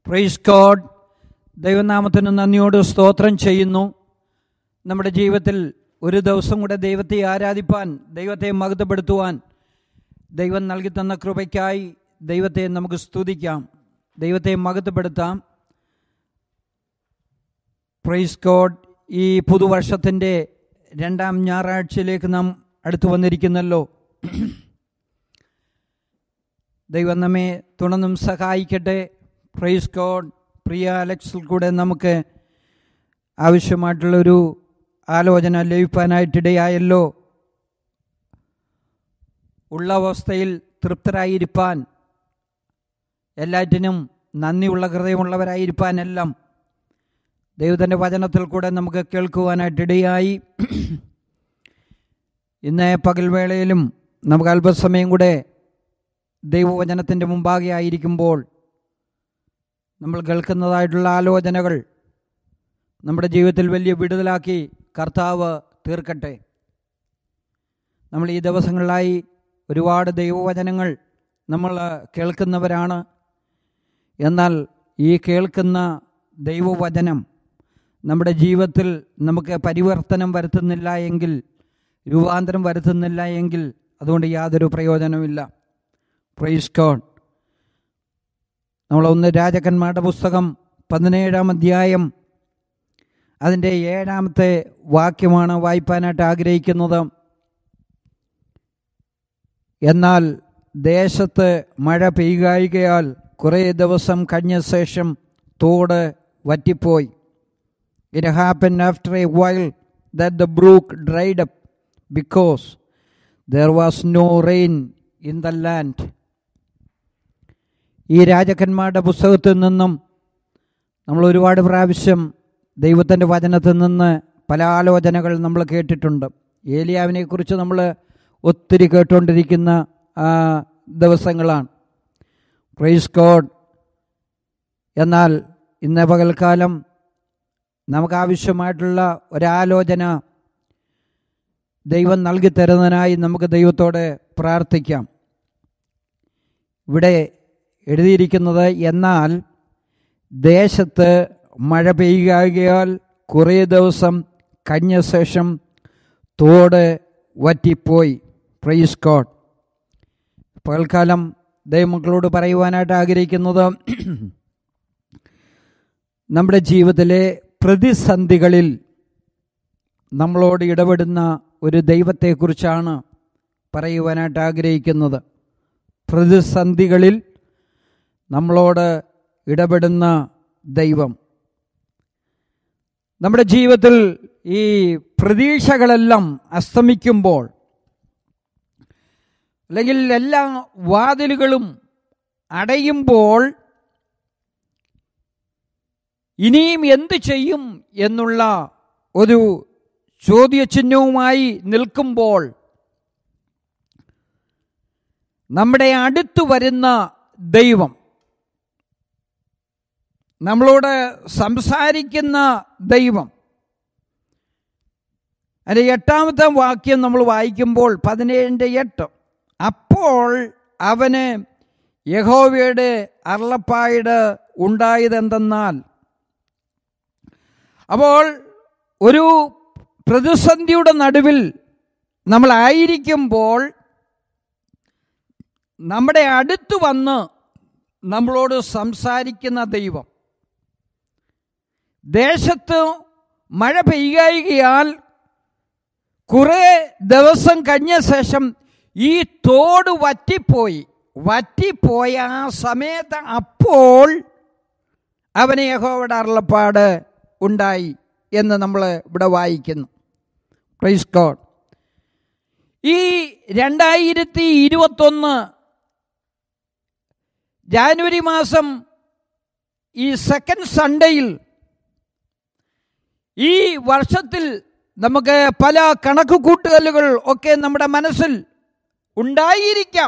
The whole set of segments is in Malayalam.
പ്രൈസ് ഗോഡ് ദൈവനാമത്തിന് നന്ദിയോട് സ്തോത്രം ചെയ്യുന്നു നമ്മുടെ ജീവിതത്തിൽ ഒരു ദിവസം കൂടെ ദൈവത്തെ ആരാധിപ്പാൻ ദൈവത്തെ മഹത്വപ്പെടുത്തുവാൻ ദൈവം നൽകി തന്ന കൃപയ്ക്കായി ദൈവത്തെ നമുക്ക് സ്തുതിക്കാം ദൈവത്തെ മഹത്വപ്പെടുത്താം പ്രൈസ് ഗോഡ് ഈ പുതുവർഷത്തിൻ്റെ രണ്ടാം ഞായറാഴ്ചയിലേക്ക് നാം അടുത്തു വന്നിരിക്കുന്നല്ലോ ദൈവം നമ്മെ തുണന്നും സഹായിക്കട്ടെ പ്രൈസ് ഗോഡ് പ്രിയ അലക്സിൽ കൂടെ നമുക്ക് ആവശ്യമായിട്ടുള്ളൊരു ആലോചന ലഭിക്കാനായിട്ടിടയായല്ലോ ഉള്ള അവസ്ഥയിൽ തൃപ്തരായിരിക്കാൻ എല്ലാറ്റിനും നന്ദിയുള്ള ഹൃദയമുള്ളവരായിരിക്കാനെല്ലാം ദൈവത്തിൻ്റെ വചനത്തിൽ കൂടെ നമുക്ക് കേൾക്കുവാനായിട്ടിടയായി ഇന്ന് പകൽവേളയിലും നമുക്ക് അല്പസമയം കൂടെ ദൈവവചനത്തിൻ്റെ മുമ്പാകെ ആയിരിക്കുമ്പോൾ നമ്മൾ കേൾക്കുന്നതായിട്ടുള്ള ആലോചനകൾ നമ്മുടെ ജീവിതത്തിൽ വലിയ വിടുതലാക്കി കർത്താവ് തീർക്കട്ടെ നമ്മൾ ഈ ദിവസങ്ങളിലായി ഒരുപാട് ദൈവവചനങ്ങൾ നമ്മൾ കേൾക്കുന്നവരാണ് എന്നാൽ ഈ കേൾക്കുന്ന ദൈവവചനം നമ്മുടെ ജീവിതത്തിൽ നമുക്ക് പരിവർത്തനം വരുത്തുന്നില്ല എങ്കിൽ രൂപാന്തരം വരുത്തുന്നില്ല എങ്കിൽ അതുകൊണ്ട് യാതൊരു പ്രയോജനമില്ല പ്രൈസ് ഗോഡ് നമ്മളൊന്ന് രാജകന്മാരുടെ പുസ്തകം പതിനേഴാം അധ്യായം അതിൻ്റെ ഏഴാമത്തെ വാക്യമാണ് വായിപ്പാനായിട്ട് ആഗ്രഹിക്കുന്നത് എന്നാൽ ദേശത്ത് മഴ പെയ്യുകയാൽ കുറേ ദിവസം കഴിഞ്ഞ ശേഷം തോട് വറ്റിപ്പോയി it happen after a while that the brook dried up because there was no rain in the land ഈ രാജാക്കന്മാരുടെ പുസ്തകത്തിൽ നിന്നും നമ്മൾ ഒരുപാട് പ്രാവശ്യം ദൈവത്തിൻ്റെ വചനത്തിൽ നിന്ന് പല ആലോചനകൾ നമ്മൾ കേട്ടിട്ടുണ്ട് ഏലിയാവിനെ കുറിച്ച് നമ്മൾ ഒത്തിരി കേട്ടുകൊണ്ടിരിക്കുന്ന ദിവസങ്ങളാണ് പ്രൈസ് ഗോഡ് എന്നാൽ ഇന്ന് പകൽക്കാലം നമുക്ക് ആവശ്യമായിട്ടുള്ള ഒരാലോചന ദൈവം നൽകി തരുന്നതിനായി നമുക്ക് ദൈവത്തോട് പ്രാർത്ഥിക്കാം ഇവിടെ എഴുതിയിരിക്കുന്നത് എന്നാൽ ദേശത്ത് മഴ പെയ്യുകയാൽ കുറേ ദിവസം കഴിഞ്ഞ ശേഷം തോട് വറ്റിപ്പോയി പ്രൈസ് ഗോഡ് പകൽക്കാലം ദൈവമക്കളോട് പറയുവാനായിട്ട് ആഗ്രഹിക്കുന്നത് നമ്മുടെ ജീവിതത്തിലെ പ്രതിസന്ധികളിൽ നമ്മളോട് ഇടപെടുന്ന ഒരു ദൈവത്തെക്കുറിച്ചാണ് പറയുവാനായിട്ട് ആഗ്രഹിക്കുന്നത് പ്രതിസന്ധികളിൽ നമ്മളോട് ഇടപെടുന്ന ദൈവം നമ്മുടെ ജീവിതത്തിൽ ഈ പ്രതീക്ഷകളെല്ലാം അസ്തമിക്കുമ്പോൾ അല്ലെങ്കിൽ എല്ലാ വാതിലുകളും അടയുമ്പോൾ ഇനിയും എന്ത് ചെയ്യും എന്നുള്ള ഒരു ചോദ്യചിഹ്നവുമായി നിൽക്കുമ്പോൾ നമ്മുടെ അടുത്തു വരുന്ന ദൈവം നമ്മളോട് സംസാരിക്കുന്ന ദൈവം അതിൻ്റെ എട്ടാമത്തെ വാക്യം നമ്മൾ വായിക്കുമ്പോൾ പതിനേഴിൻ്റെ എട്ട് അപ്പോൾ അവന് യഹോവയുടെ അരുളപ്പായുടെ ഉണ്ടായതെന്തെന്നാൽ അപ്പോൾ ഒരു പ്രതിസന്ധിയുടെ നടുവിൽ നമ്മളായിരിക്കുമ്പോൾ നമ്മുടെ അടുത്ത് വന്ന് നമ്മളോട് സംസാരിക്കുന്ന ദൈവം ദേശത്ത് മഴ പെയ്യുകയാൽ കുറേ ദിവസം കഴിഞ്ഞ ശേഷം ഈ തോട് വറ്റിപ്പോയി വറ്റിപ്പോയ ആ സമയത്ത് അപ്പോൾ അവന് യഹോവയുടെ അരുളപ്പാട് ഉണ്ടായി എന്ന് നമ്മൾ ഇവിടെ വായിക്കുന്നു പ്രൈസ് ഗോഡ് ഈ രണ്ടായിരത്തി ഇരുപത്തൊന്ന് ജാനുവരി മാസം ഈ സെക്കൻഡ് സൺഡേയിൽ ഈ വർഷത്തിൽ നമുക്ക് പല കണക്ക് കൂട്ടുകലുകൾ ഒക്കെ നമ്മുടെ മനസ്സിൽ ഉണ്ടായിരിക്കാം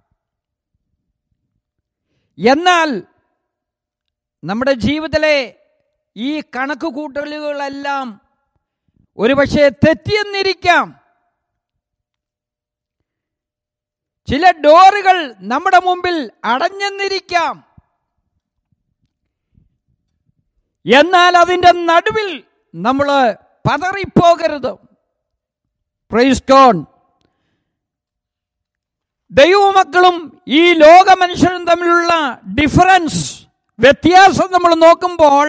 എന്നാൽ നമ്മുടെ ജീവിതത്തിലെ ഈ കണക്ക് കൂട്ടലുകളെല്ലാം ഒരുപക്ഷെ തെറ്റിയെന്നിരിക്കാം ചില ഡോറുകൾ നമ്മുടെ മുമ്പിൽ അടഞ്ഞെന്നിരിക്കാം എന്നാൽ അതിൻ്റെ നടുവിൽ നമ്മൾ പതറിപ്പോകരുത് പ്രൈസ് കോൺ ദൈവമക്കളും ഈ ലോക മനുഷ്യരും തമ്മിലുള്ള ഡിഫറൻസ് വ്യത്യാസം നമ്മൾ നോക്കുമ്പോൾ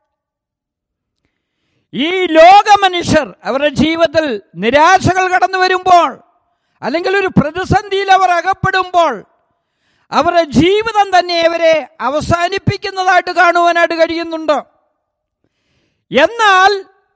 ഈ ലോക മനുഷ്യർ അവരുടെ ജീവിതത്തിൽ നിരാശകൾ കടന്നു വരുമ്പോൾ അല്ലെങ്കിൽ ഒരു പ്രതിസന്ധിയിൽ അവർ അകപ്പെടുമ്പോൾ അവരുടെ ജീവിതം തന്നെ അവരെ അവസാനിപ്പിക്കുന്നതായിട്ട് കാണുവാനായിട്ട് കഴിയുന്നുണ്ട് എന്നാൽ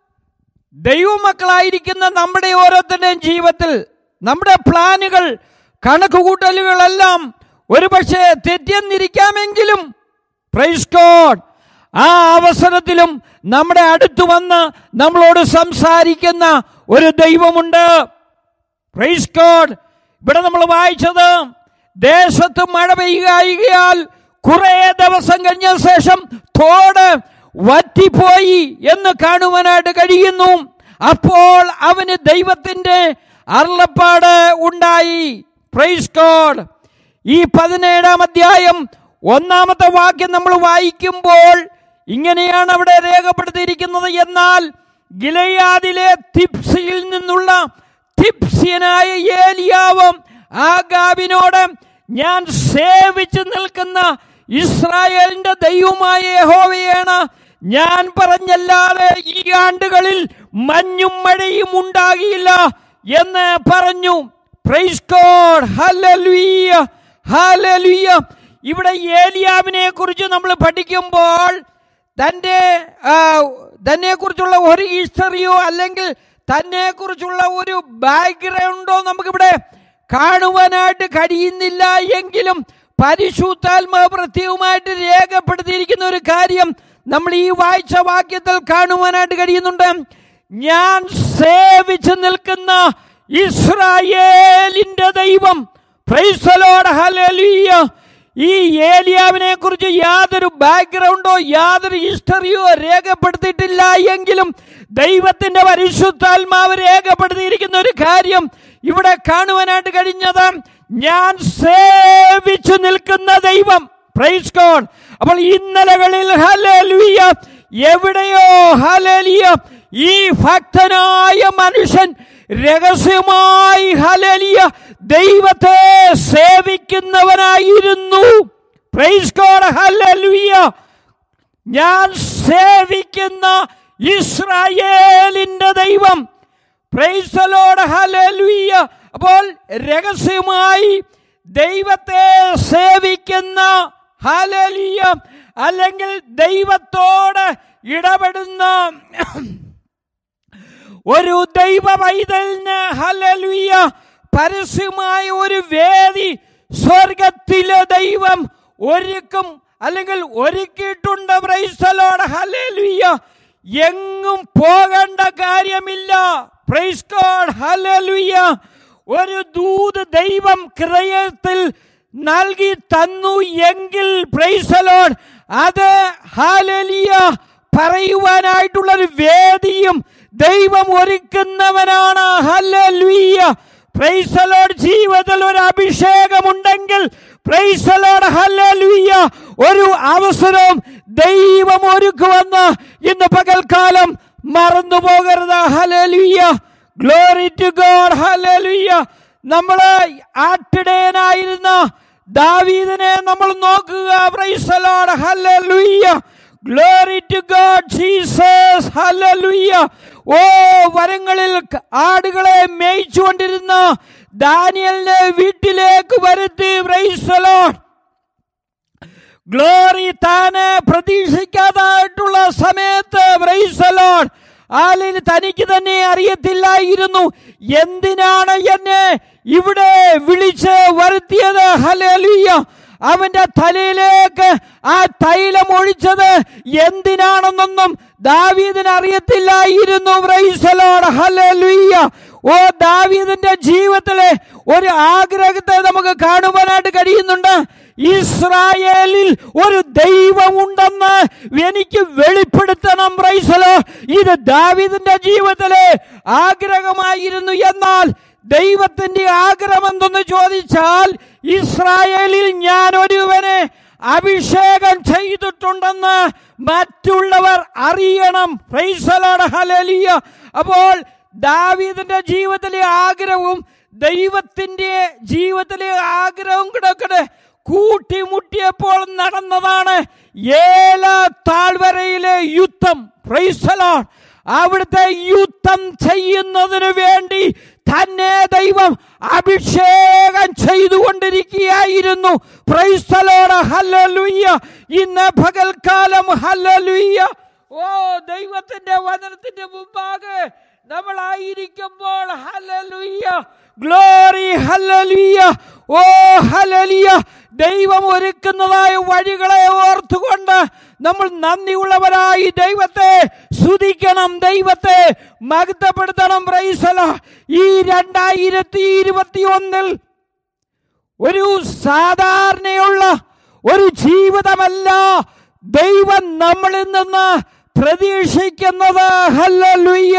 ദൈവമക്കളായിരിക്കുന്ന നമ്മുടെ ഓരോരുത്തരുടെയും ജീവിതത്തിൽ നമ്മുടെ പ്ലാനുകൾ കണക്കുകൂട്ടലുകളെല്ലാം ഒരുപക്ഷെ തെറ്റിയെന്നിരിക്കാമെങ്കിലും പ്രൈസ് ഗോഡ് ആ അവസരത്തിലും നമ്മുടെ അടുത്ത് വന്ന് നമ്മളോട് സംസാരിക്കുന്ന ഒരു ദൈവമുണ്ട് പ്രൈസ് ഗോഡ് ഇവിടെ നമ്മൾ വായിച്ചത് ദേശത്ത് മഴ പെയ്യുകയാൽ കുറെ ദിവസം കഴിഞ്ഞ ശേഷം തോട് വറ്റിപ്പോയി എന്ന് കാണുവാനായിട്ട് കഴിയുന്നു അപ്പോൾ അവന് ദൈവത്തിന്റെ അരുളപ്പാട് ഉണ്ടായി പ്രൈസ് ഗോഡ് ഈ പതിനേഴാം അധ്യായം ഒന്നാമത്തെ വാക്യം നമ്മൾ വായിക്കുമ്പോൾ ഇങ്ങനെയാണ് അവിടെ രേഖപ്പെടുത്തിയിരിക്കുന്നത് എന്നാൽ ഗിലയാദിലെ തിപ്സിയിൽ നിന്നുള്ള തിപ്സ്യനായ ഏലിയാവും ആഗാബിനോട് ഞാൻ സേവിച്ചു നിൽക്കുന്ന ഇസ്രായേലിന്റെ ദൈവമായ യഹോവയാണ് ഞാൻ പറഞ്ഞല്ലാതെ ഈ ആണ്ടുകളിൽ മഞ്ഞും മഴയും ഉണ്ടാകില്ല എന്ന് പറഞ്ഞു പ്രൈസ് ഗോഡ് ഹല്ലേലൂയ ഹല്ലേലൂയ ഇവിടെ ഏലിയാവിനെ കുറിച്ച് നമ്മൾ പഠിക്കുമ്പോൾ തൻ്റെ തന്നെ കുറിച്ചുള്ള ഒരു ഹിസ്റ്ററിയോ അല്ലെങ്കിൽ തന്നെ കുറിച്ചുള്ള ഒരു ബാക്ക്ഗ്രൗണ്ടോ നമുക്കിവിടെ കാണുവാനായിട്ട് കഴിയുന്നില്ല എങ്കിലും പരിശുദ്ധാത്മാവ് പ്രത്യേകമായിട്ട് രേഖപ്പെടുത്തിയിരിക്കുന്ന ഒരു കാര്യം നമ്മൾ ഈ വായിച്ച വാക്യത്തിൽ കാണുവാനായിട്ട് കഴിയുന്നുണ്ട് ഞാൻ സേവിച്ചു നിൽക്കുന്ന ഇസ്രായേലിന്റെ ദൈവം പ്രൈസലോട് ഹല്ലേലൂയ ഈ ഏലിയാവിനെ കുറിച്ച് യാതൊരു ബാക്ക്ഗ്രൗണ്ടോ യാതൊരു ഹിസ്റ്ററിയോ രേഖപ്പെടുത്തിയിട്ടില്ല എങ്കിലും ദൈവത്തിന്റെ പരിശുദ്ധാത്മാവ് രേഖപ്പെടുത്തിയിരിക്കുന്ന ഒരു കാര്യം ഇവിടെ കാണുവാനായിട്ട് കഴിഞ്ഞത് ഞാൻ സേവിച്ചു നിൽക്കുന്ന ദൈവം പ്രൈസ് ഗോഡ് അപ്പോൾ ഇന്നലകളിൽ ഹലേലുയ എവിടെയോ ഹലേലിയ ഈ ഭക്തനായ മനുഷ്യൻ രഹസ്യമായി ഹലേലിയ ദൈവത്തെ സേവിക്കുന്നവനായിരുന്നു പ്രൈസ് ഗോഡ് ഹല്ലേലൂയ ഞാൻ സേവിക്കുന്ന ഇസ്രായേലിന്റെ ദൈവം പ്രൈസലോട് ഹല്ലേലൂയ അപ്പോൾ രഹസ്യമായി ദൈവത്തെ സേവിക്കുന്ന ഹല്ലേലൂയ അല്ലെങ്കിൽ ദൈവത്തോട് ഇടപെടുന്ന ഒരു ദൈവ പൈതലിന് ഹല്ലേലൂയ പരസ്യമായ ഒരു വേദി സ്വർഗത്തിലെ ദൈവം ഒരുക്കും അല്ലെങ്കിൽ ഒരുക്കിയിട്ടുണ്ട് പ്രൈസലോട് ഹല്ലേലൂയ എങ്ങും പോകേണ്ട കാര്യമില്ല പ്രൈസ് ഗോഡ് ഹല്ലേലൂയ ഒരു ദൂത് ദൈവം ക്രയത്തിൽ നൽകി തന്നു എങ്കിൽ പ്രൈസലോഡ് അത് ഹാലലിയ പറയുവാനായിട്ടുള്ള ഒരു വേദിയും ദൈവം ഒരുക്കുന്നവനാണ് ഹല്ലേലൂയ പ്രൈസലോഡ് ജീവിതത്തിൽ ഒരു അഭിഷേകമുണ്ടെങ്കിൽ പ്രൈസലോഡ് ഹല്ലേലൂയ ഒരു അവസരവും ദൈവം ഒരുക്കുമെന്ന് ഇന്ന് പകൽക്കാലം മറന്നു പോകരുത് hallelujah glory to God hallelujah നമ്മൾ ആട്ടിടയനായിരുന്ന ദാവീദിനെ നമ്മൾ നോക്കുക praise the Lord hallelujah glory to God Jesus hallelujah ഓ വരങ്ങളിൽ ആടുകളെ മേയിച്ചുകൊണ്ടിരുന്ന ദാനിയലിനെ വീട്ടിലേക്ക് വരുത്തി പ്രൈസലോഡ് ഗ്ലോറി താന് പ്രതീക്ഷിക്കാതായിട്ടുള്ള സമയത്ത് പ്രൈസലോഡ് ആലിന് തനിക്ക് തന്നെ അറിയത്തില്ലായിരുന്നു എന്തിനാണ് എന്നെ ഇവിടെ വിളിച്ച് വരുത്തിയത് ഹലേലുയ്യ അവന്റെ തലയിലേക്ക് ആ തൈലം ഒഴിച്ചത് എന്തിനാണെന്നൊന്നും ദാവീദിന് അറിയത്തില്ലായിരുന്നു പ്രൈസലോട് ഹലേലുയ്യ ഓ ദാവീദിന്റെ ജീവിതത്തിലെ ഒരു ആഗ്രഹത്തെ നമുക്ക് കാണുവാനായിട്ട് കഴിയുന്നുണ്ട് ഇസ്രായേലിൽ ഒരു ദൈവമുണ്ടെന്ന് എനിക്ക് വെളിപ്പെടുത്തണം പ്രൈസലോ ഇത് ദാവിദിന്റെ ജീവിതത്തിലെ ആഗ്രഹമായിരുന്നു എന്നാൽ ദൈവത്തിന്റെ ആഗ്രഹം എന്തെന്ന് ചോദിച്ചാൽ ഇസ്രായേലിൽ ഞാൻ ഒരുവനെ അഭിഷേകം ചെയ്തിട്ടുണ്ടെന്ന് മറ്റുള്ളവർ അറിയണം പ്രൈസലോട് ഹലലിയ അപ്പോൾ ദാവീദിന്റെ ജീവിതത്തിലെ ആഗ്രഹവും ദൈവത്തിന്റെ ജീവിതത്തിലെ ആഗ്രഹവും കിടക്കടെ കൂട്ടിമുട്ടിയപ്പോൾ നടന്നതാണ് ഏല താഴ്വരയിലെ യുദ്ധം പ്രൈസലോൺ അവിടുത്തെ യുദ്ധം ചെയ്യുന്നതിന് വേണ്ടി തന്നെ ദൈവം അഭിഷേകം ചെയ്തുകൊണ്ടിരിക്കുകയായിരുന്നു പ്രൈസ്തലോട് ഹല്ലലുയ്യ ഇന്ന് പകൽക്കാലം ഹല്ലലുയ്യ ഓ ദൈവത്തിന്റെ വചനത്തിന്റെ മുമ്പാകെ നമ്മളായിരിക്കുമ്പോൾ hallelujah glory hallelujah oh hallelujah ദൈവം ഒരുക്കുന്നതായ വഴികളെ ഓർത്തുകൊണ്ട് നമ്മൾ നന്ദിയുള്ളവരായി ദൈവത്തെ സ്തുതിക്കണം ദൈവത്തെ മഗ്ധപ്പെടുത്തണം പ്രൈസല ഈ രണ്ടായിരത്തി ഇരുപത്തി ഒന്നിൽ ഒരു സാധാരണയുള്ള ഒരു ജീവിതമല്ല ദൈവം നമ്മളിൽ നിന്ന് പ്രതീക്ഷിക്കുന്നത് ഹല്ലേലൂയ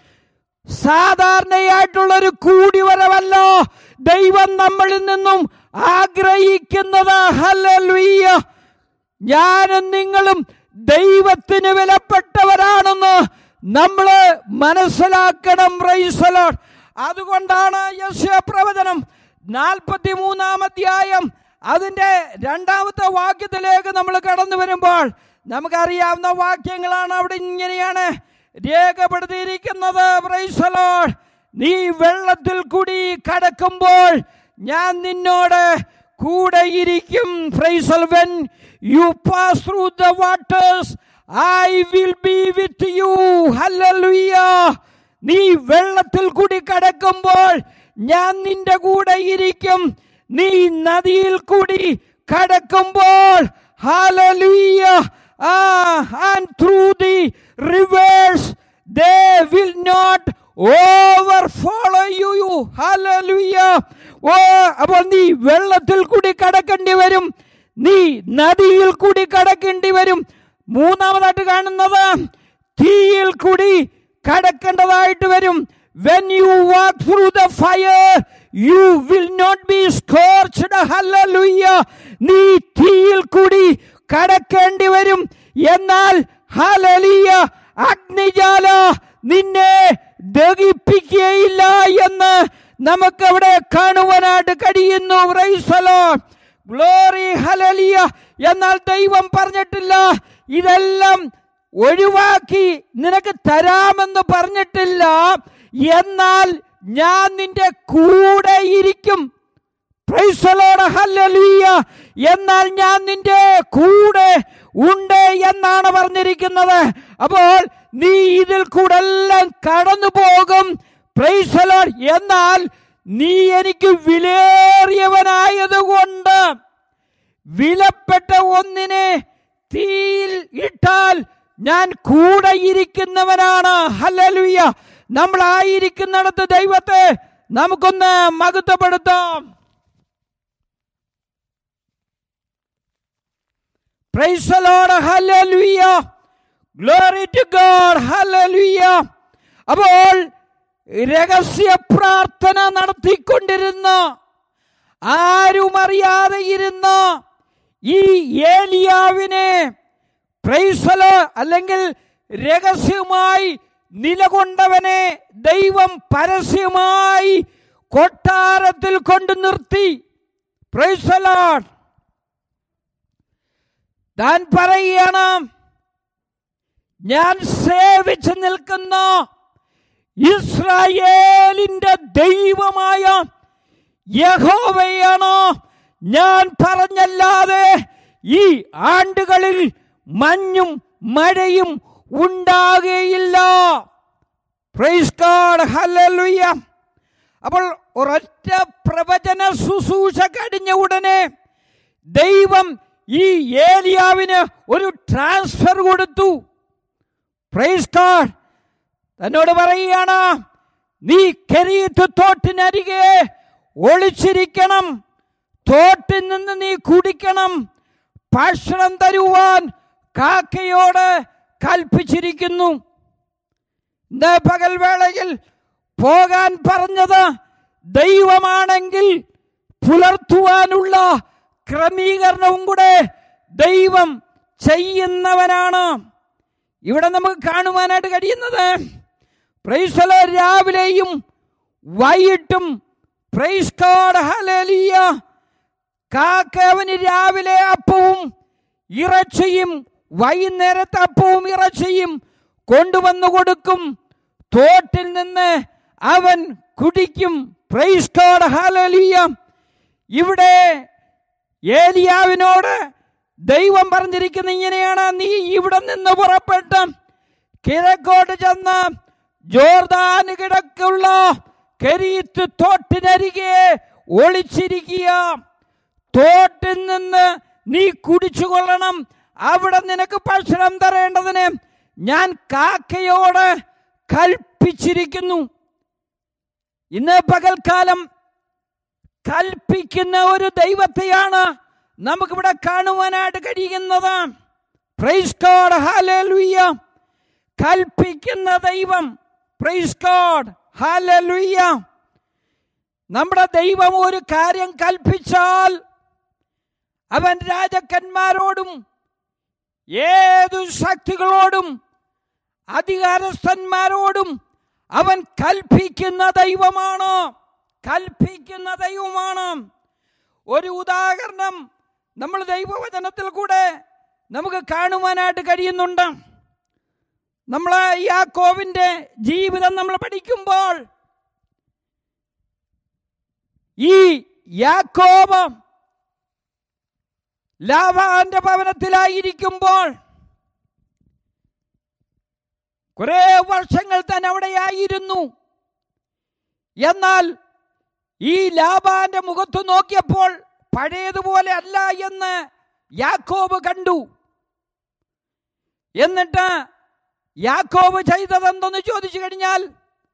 സാധാരണയായിട്ടുള്ള ഒരു കൂടിവരവല്ല ദൈവം നമ്മളിൽ നിന്നും ആഗ്രഹിക്കുന്നത് ഹല്ലേലൂയ ഞാനും നിങ്ങളും ദൈവത്തിന് വിലപ്പെട്ടവരാണെന്ന് നമ്മൾ മനസ്സിലാക്കണം റൈസലോൺ അതുകൊണ്ടാണ് യശ പ്രവചനം നാൽപ്പത്തി മൂന്നാം അധ്യായം അതിന്റെ രണ്ടാമത്തെ വാക്യത്തിലേക്ക് നമ്മൾ കടന്നു വരുമ്പോൾ നമുക്കറിയാവുന്ന വാക്യങ്ങളാണ് അവിടെ ഇങ്ങനെയാണ് രേഖപ്പെടുത്തിയിരിക്കുന്നത് പ്രൈസലോൺ നീ വെള്ളത്തിൽ കൂടി കടക്കുമ്പോൾ ഞാൻ നിന്നോട് കൂടെ ഇരിക്കും praise the Lord when you pass through the waters I will be with you hallelujah നീ വെള്ളത്തിൽ കൂടി കടക്കുമ്പോൾ ഞാൻ നിന്റെ കൂടെ ഇരിക്കും നീ നദിയിൽ കൂടി കടക്കുമ്പോൾ ഹല്ലേലൂയ ആ and through the rivers they will not overflow you you hallelujah ഓ അപ്പോൾ നീ വെള്ളത്തിൽ കൂടി കടക്കേണ്ടി വരും നീ നദിയിൽ കൂടി കടക്കേണ്ടി വരും മൂന്നാമതായിട്ട് കാണുന്നത് തീയിൽ കൂടി കടക്കേണ്ടതായിട്ട് വരും when you walk through the fire you will not be scorched hallelujah നീ തീയിൽ കൂടി കടക്കേണ്ടി വരും എന്നാൽ ഹല്ലേലൂയ അഗ്നിജാല നിന്നെ ദഹിപ്പിക്കുകയില്ല എന്ന് നമുക്കവിടെ കാണുവാനായിട്ട് കഴിയുന്നു ഗ്ലോറി ഹലലിയ എന്നാൽ ദൈവം പറഞ്ഞിട്ടില്ല ഇതെല്ലാം ഒഴിവാക്കി നിനക്ക് തരാമെന്ന് പറഞ്ഞിട്ടില്ല എന്നാൽ ഞാൻ നിന്റെ കൂടെ ഇരിക്കും പ്രൈസലോട് ഹല്ലേലൂയ എന്നാൽ ഞാൻ നിന്റെ കൂടെ ഉണ്ട് എന്നാണ് പറഞ്ഞിരിക്കുന്നത് അപ്പോൾ നീ ഇതിൽ കൂടെ എല്ലാം കടന്നു പോകും പ്രൈസലോൺ എന്നാൽ നീ എനിക്ക് വിലേറിയവനായതുകൊണ്ട് വിലപ്പെട്ട ഒന്നിനെ തീയിൽ ഇട്ടാൽ ഞാൻ കൂടെ ഇരിക്കുന്നവനാണ് ഹല്ലേലൂയ നമ്മളായിരിക്കുന്നിടത്ത് ദൈവത്തെ നമുക്കൊന്ന് മഹത്വപ്പെടുത്താം Praise the Lord, hallelujah. Glory to God, hallelujah. അപ്പോൾ രഹസ്യ പ്രാർത്ഥന നടത്തിക്കൊണ്ടിരുന്ന ആരും അറിയാതെ ഇരുന്ന ഈ ഏലിയാവിനെ പ്രൈസലോ അല്ലെങ്കിൽ രഹസ്യമായി നിലകൊണ്ടവനെ ദൈവം പരസ്യമായി കൊട്ടാരത്തിൽ കൊണ്ട് നിർത്തി പ്രൈസലോട്ട് താൻ പറയുകയാണ് ഞാൻ സേവിച്ചു നിൽക്കുന്ന ഇസ്രായേലിന്റെ ദൈവമായ യഹോവയാണ് ഞാൻ പറഞ്ഞല്ലാതെ ഈ ആണ്ടുകളിൽ മഞ്ഞും മഴയും ഉണ്ടാകുകയില്ല പ്രൈസ് ഗോഡ് ഹല്ലേലൂയ അപ്പോൾ ഒരൊറ്റ പ്രവചന ശുശ്രൂഷ കഴിഞ്ഞ ഉടനെ ദൈവം ഈ ഏലിയാവിന് ഒരു ട്രാൻസ്ഫർ കൊടുത്തു പ്രൈസ് ഗോഡ് തന്നോട് പറയുകയാണ് നീ കെരീത്ത് തോട്ടിനരികെ ഒളിച്ചിരിക്കണം തോട്ടിൽ നിന്ന് നീ കുടിക്കണം ഭക്ഷണം തരുവാൻ കാക്കയോട് കൽപ്പിച്ചിരിക്കുന്നു ഇന്ന് പകൽവേളയിൽ പോകാൻ പറഞ്ഞത് ദൈവമാണെങ്കിൽ പുലർത്തുവാനുള്ള ക്രമീകരണവും കൂടെ ദൈവം ചെയ്യുന്നവനാണ് ഇവിടെ നമുക്ക് കാണുവാനായിട്ട് കഴിയുന്നത് പ്രൈസല രാവിലെയും വൈകിട്ടും പ്രൈസ് കാഡ് ഹലേലിയ കാക്കവന് രാവിലെ അപ്പവും ഇറച്ചിയും വൈകുന്നേരത്തെ അപ്പവും ഇറച്ചിയും കൊണ്ടുവന്നു കൊടുക്കും തോട്ടിൽ നിന്ന് അവൻ കുടിക്കും പ്രൈസ് കാഡ് ഹലേലിയ ഇവിടെ ഏലിയാവിനോട് ദൈവം പറഞ്ഞിരിക്കുന്ന ഇങ്ങനെയാണ് നീ ഇവിടെ നിന്ന് പുറപ്പെട്ട് കിഴക്കോട്ട് ചെന്ന് ജോർദാന് കിടക്കുള്ള കരീത്ത് തോട്ടിനരികെ ഒളിച്ചിരിക്കുക തോട്ടിൽ നിന്ന് നീ കുടിച്ചു കൊള്ളണം അവിടെ നിനക്ക് ഭക്ഷണം തരേണ്ടതിന് ഞാൻ കാക്കയോട് കൽപ്പിച്ചിരിക്കുന്നു ഇന്ന് പകൽക്കാലം കൽപ്പിക്കുന്ന ഒരു ദൈവത്തെയാണ് നമുക്കിവിടെ കാണുവാനായിട്ട് കഴിയുന്നത് പ്രൈസ് ഗോഡ് ഹല്ലേലൂയ കൽപ്പിക്കുന്ന ദൈവം പ്രൈസ് ഗോഡ് ഹല്ലേലൂയ നമ്മുടെ ദൈവം ഒരു കാര്യം കൽപ്പിച്ചാൽ അവൻ രാജക്കന്മാരോടും ഏതു ശക്തികളോടും അധികാരസ്ഥന്മാരോടും അവൻ കൽപ്പിക്കുന്ന ദൈവമാണ് കൽപ്പിക്കുന്ന ദൈവമാണ് ഒരു ഉദാഹരണം നമ്മൾ ദൈവവചനത്തിൽ കൂടെ നമുക്ക് കാണുവാനായിട്ട് കഴിയുന്നുണ്ട് നമ്മൾ യാക്കോവിന്റെ ജീവിതം നമ്മൾ പഠിക്കുമ്പോൾ ഈ യാക്കോബ് ലാവാന്റെ ഭവനത്തിലായിരിക്കുമ്പോൾ കുറെ വർഷങ്ങൾ തന്നെ അവിടെയായിരുന്നു എന്നാൽ ഈ ലാബാന്റെ മുഖത്ത് നോക്കിയപ്പോൾ പഴയതുപോലെ അല്ല എന്ന് യാക്കോബ് കണ്ടു എന്നിട്ട് യാക്കോബ് ചെയ്തതെന്തെന്ന് ചോദിച്ചു കഴിഞ്ഞാൽ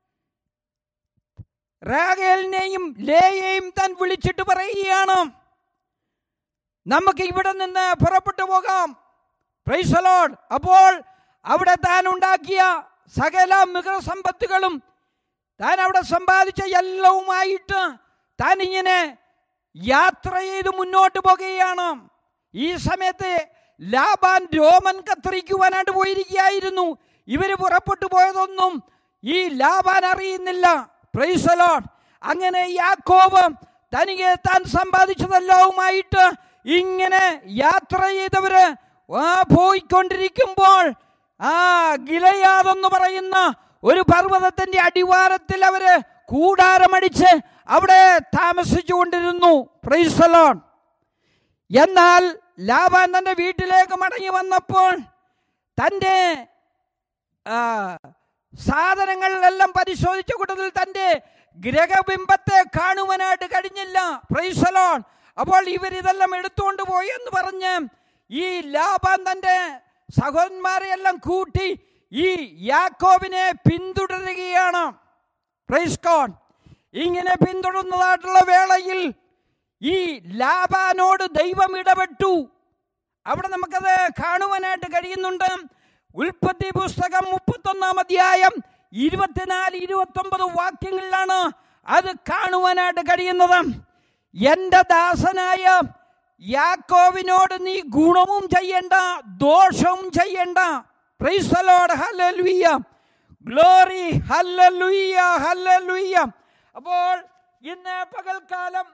റാഗേലിനെയും ലേയെയും താൻ വിളിച്ചിട്ട് പറയുകയാണ് നമുക്ക് ഇവിടെ നിന്ന് പുറപ്പെട്ടു പോകാം പ്രൈസലോഡ് അപ്പോൾ അവിടെ താൻ ഉണ്ടാക്കിയ സകല മൃഗസമ്പത്തുകളും താൻ അവിടെ സമ്പാദിച്ച എല്ലാവുമായിട്ട് താൻ ഇങ്ങനെ യാത്ര ചെയ്ത് മുന്നോട്ട് പോകുകയാണ് ഈ സമയത്ത് ലാബാൻ രോമൻ കത്തിരിക്കുവാനായിട്ട് പോയിരിക്കുകയായിരുന്നു ഇവര് പുറപ്പെട്ടു പോയതൊന്നും ഈ ലാബാൻ അറിയുന്നില്ല പ്രൈസലോൺ അങ്ങനെ യാക്കോബ് തനിക്ക് താൻ സമ്പാദിച്ചതെല്ലാവുമായിട്ട് ഇങ്ങനെ യാത്ര ചെയ്തവര് ആ പോയിക്കൊണ്ടിരിക്കുമ്പോൾ ആ ഗിലയാതെന്ന് പറയുന്ന ഒരു പർവ്വതത്തിന്റെ അടിവാരത്തിൽ അവര് കൂടാരമടിച്ച് അവിടെ താമസിച്ചു കൊണ്ടിരുന്നു പ്രൈസലോൺ എന്നാൽ ലാബാൻ തന്റെ വീട്ടിലേക്ക് മടങ്ങി വന്നപ്പോൾ തൻ്റെ ആ, സാധനങ്ങളിലെല്ലാം പരിശോധിച്ച കൂട്ടത്തിൽ തൻ്റെ ഗ്രഹബിംബത്തെ കാണുവാനായിട്ട് കഴിഞ്ഞില്ല പ്രൈസലോൺ അപ്പോൾ ഇവരിതെല്ലാം എടുത്തുകൊണ്ട് പോയി എന്ന് പറഞ്ഞ് ഈ ലാബാൻ തൻ്റെ സഹോദരന്മാരെ എല്ലാം കൂട്ടി ഈ യാക്കോബിനെ പിന്തുടരുകയാണ് പ്രൈസ് കോൺ ഇങ്ങനെ പിന്തുടർന്നതായിട്ടുള്ള വേളയിൽ ഈ ലാബാനോട് ദൈവം ഇടപെട്ടു അവിടെ നമുക്കത് കാണുവാനായിട്ട് കഴിയുന്നുണ്ട് ഉൽപ്പത്തി പുസ്തകം മുപ്പത്തൊന്നാം അധ്യായം ഇരുപത്തിനാല് ഇരുപത്തി ഒമ്പത് വാക്യങ്ങളിലാണ് അത് കാണുവാനായിട്ട് കഴിയുന്നത് എൻ്റെ ദാസനായ യാക്കോവിനോട് നീ ഗുണവും ചെയ്യണ്ട ദോഷവും ചെയ്യണ്ട പ്രൈസലോട് ഹല്ലേലൂയ ഗ്ലോറി ഹല്ലേലൂയ ഹല്ലേലൂയ അപ്പോൾ ഇന്ന് പകൽക്കാലം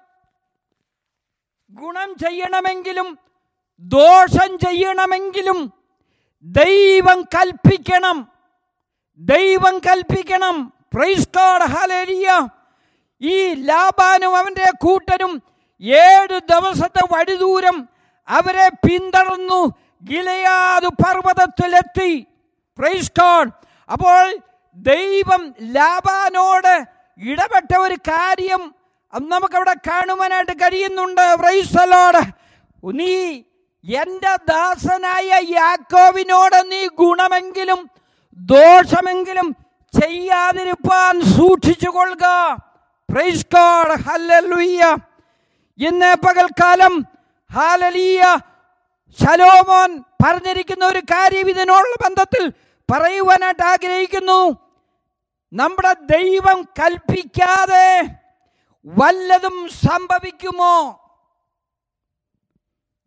ഗുണം ചെയ്യണമെങ്കിലും ദോഷം ചെയ്യണമെങ്കിലും ദൈവം കൽപ്പിക്കണം ദൈവം കൽപ്പിക്കണം പ്രൈസ് ഗോഡ് ഹല്ലേലൂയ ഈ ലാബാനും അവന്റെ കൂട്ടരും ഏഴ് ദിവസത്തെ വഴിദൂരം അവരെ പിന്തുടർന്നു ഗിലയാദ് പർവ്വതത്തിലെത്തി പ്രൈസ് ഗോഡ് അപ്പോൾ ദൈവം ലാബാനോട് ഇടപെട്ട ഒരു കാര്യം അത് നമുക്കവിടെ കാണുവാനായിട്ട് കഴിയുന്നുണ്ട് പ്രൈസലോട് നീ എൻ്റെ ദാസനായ യാക്കോവിനോട് നീ ഗുണമെങ്കിലും ദോഷമെങ്കിലും ചെയ്യാതിരിപ്പാൻ സൂക്ഷിച്ചു കൊള്ളുക പ്രൈസ് ഗോഡ് ഹല്ലേലൂയ ഇന്ന് പകൽക്കാലം ഹാലലീയ ശലോമോൻ പറഞ്ഞിരിക്കുന്ന ഒരു കാര്യം ഇതിനോടുള്ള ബന്ധത്തിൽ പറയുവാനായിട്ട് ആഗ്രഹിക്കുന്നു നമ്മുടെ ദൈവം കൽപ്പിക്കാതെ വല്ലതും സംഭവിക്കുമോ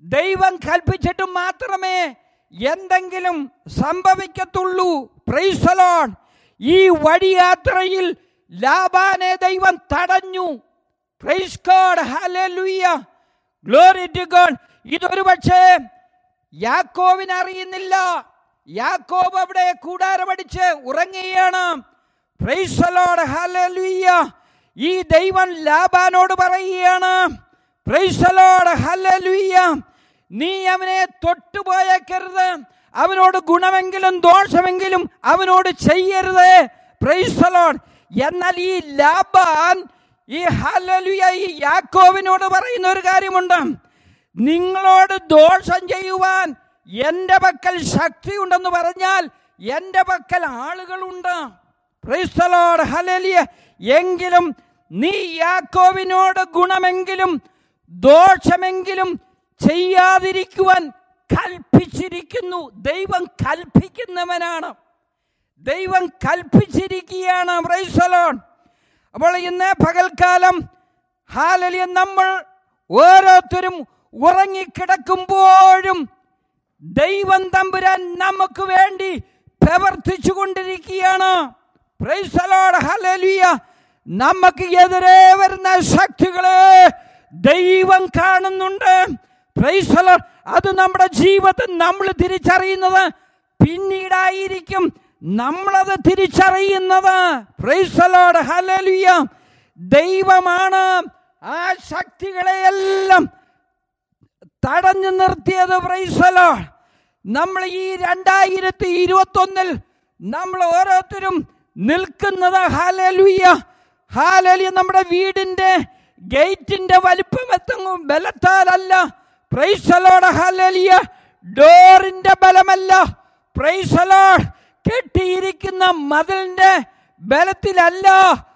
ദൈവം കൽപ്പിച്ചിട്ട് മാത്രമേ എന്തെങ്കിലും സംഭവിക്കത്തുള്ളൂ പ്രൈസലോൺ ഈ വഴിയാത്രയിൽ ലാബാനെ ദൈവം തടഞ്ഞു praise God hallelujah glory to God ഇതൊരു പക്ഷേ യാക്കോവിന് അറിയുന്നില്ല യാക്കോബ് അവിടെ കൂടാരമടിച്ച് ഉറങ്ങുകയാണ് പ്രൈസലോട് ഹല്ലേലൂയ ഈ ദൈവം ലാബാനോട് പറയുകയാണ് പ്രൈസലോട് ഹല്ലേലൂയ നീ അവനെ തൊട്ടുപോയേക്കരുത് അവനോട് ഗുണമെങ്കിലും ദോഷമെങ്കിലും അവനോട് ചെയ്യരുത് പ്രൈസലോൺ എന്നാൽ ഈ ലാബാൻ ഈ ഹല്ലേലൂയ ഈ യാക്കോവിനോട് പറയുന്ന ഒരു കാര്യമുണ്ട് നിങ്ങളോട് ദോഷം ചെയ്യുവാൻ എൻ്റെ പക്കൽ ശക്തിയുണ്ടെന്ന് പറഞ്ഞാൽ എൻ്റെ പക്കൽ ആളുകളുണ്ട് ക്രൈസ്തലോട് ഹലലിയ എങ്കിലും നീ യാക്കോവിനോട് ഗുണമെങ്കിലും ദോഷമെങ്കിലും ചെയ്യാതിരിക്കുവാൻ കൽപ്പിച്ചിരിക്കുന്നു ദൈവം കൽപ്പിക്കുന്നവനാണ് ദൈവം കൽപ്പിച്ചിരിക്കുകയാണ് പ്രൈസലോൺ അപ്പോൾ ഇന്ന് പകൽക്കാലം ഹാലലിയ നമ്മൾ ഓരോരുത്തരും ഉറങ്ങിക്കിടക്കുമ്പോഴും ദൈവം തമ്പുരാൻ നമുക്ക് വേണ്ടി പ്രവർത്തിച്ചു കൊണ്ടിരിക്കുകയാണ് പ്രൈസലോട് ഹലലിയ നമുക്ക് എതിരെ വരുന്ന ശക്തികളെ ദൈവം കാണുന്നുണ്ട് പ്രൈസലോ അത് നമ്മുടെ ജീവിതത്തിൽ നമ്മൾ തിരിച്ചറിയുന്നത് പിന്നീടായിരിക്കും നമ്മളത് തിരിച്ചറിയുന്നത് പ്രൈസലോട് ഹലലിയ ദൈവമാണ് ആ ശക്തികളെയെല്ലാം തടഞ്ഞു നിർത്തിയത് പ്രൈസലോ നമ്മൾ ഈ രണ്ടായിരത്തി ഇരുപത്തി ഒന്നിൽ നമ്മൾ ഓരോരുത്തരും നിൽക്കുന്നത് ഹാലലുയ്യ ഹാലലിയ നമ്മുടെ വീടിന്റെ ഗേറ്റിന്റെ വലിപ്പം എത്തും ബലത്താലല്ല പ്രൈസലോട് ഹാലലിയ ഡോറിന്റെ ബലമല്ല പ്രൈസലോട് കെട്ടിയിരിക്കുന്ന മതിലിന്റെ ബലത്തിലല്ല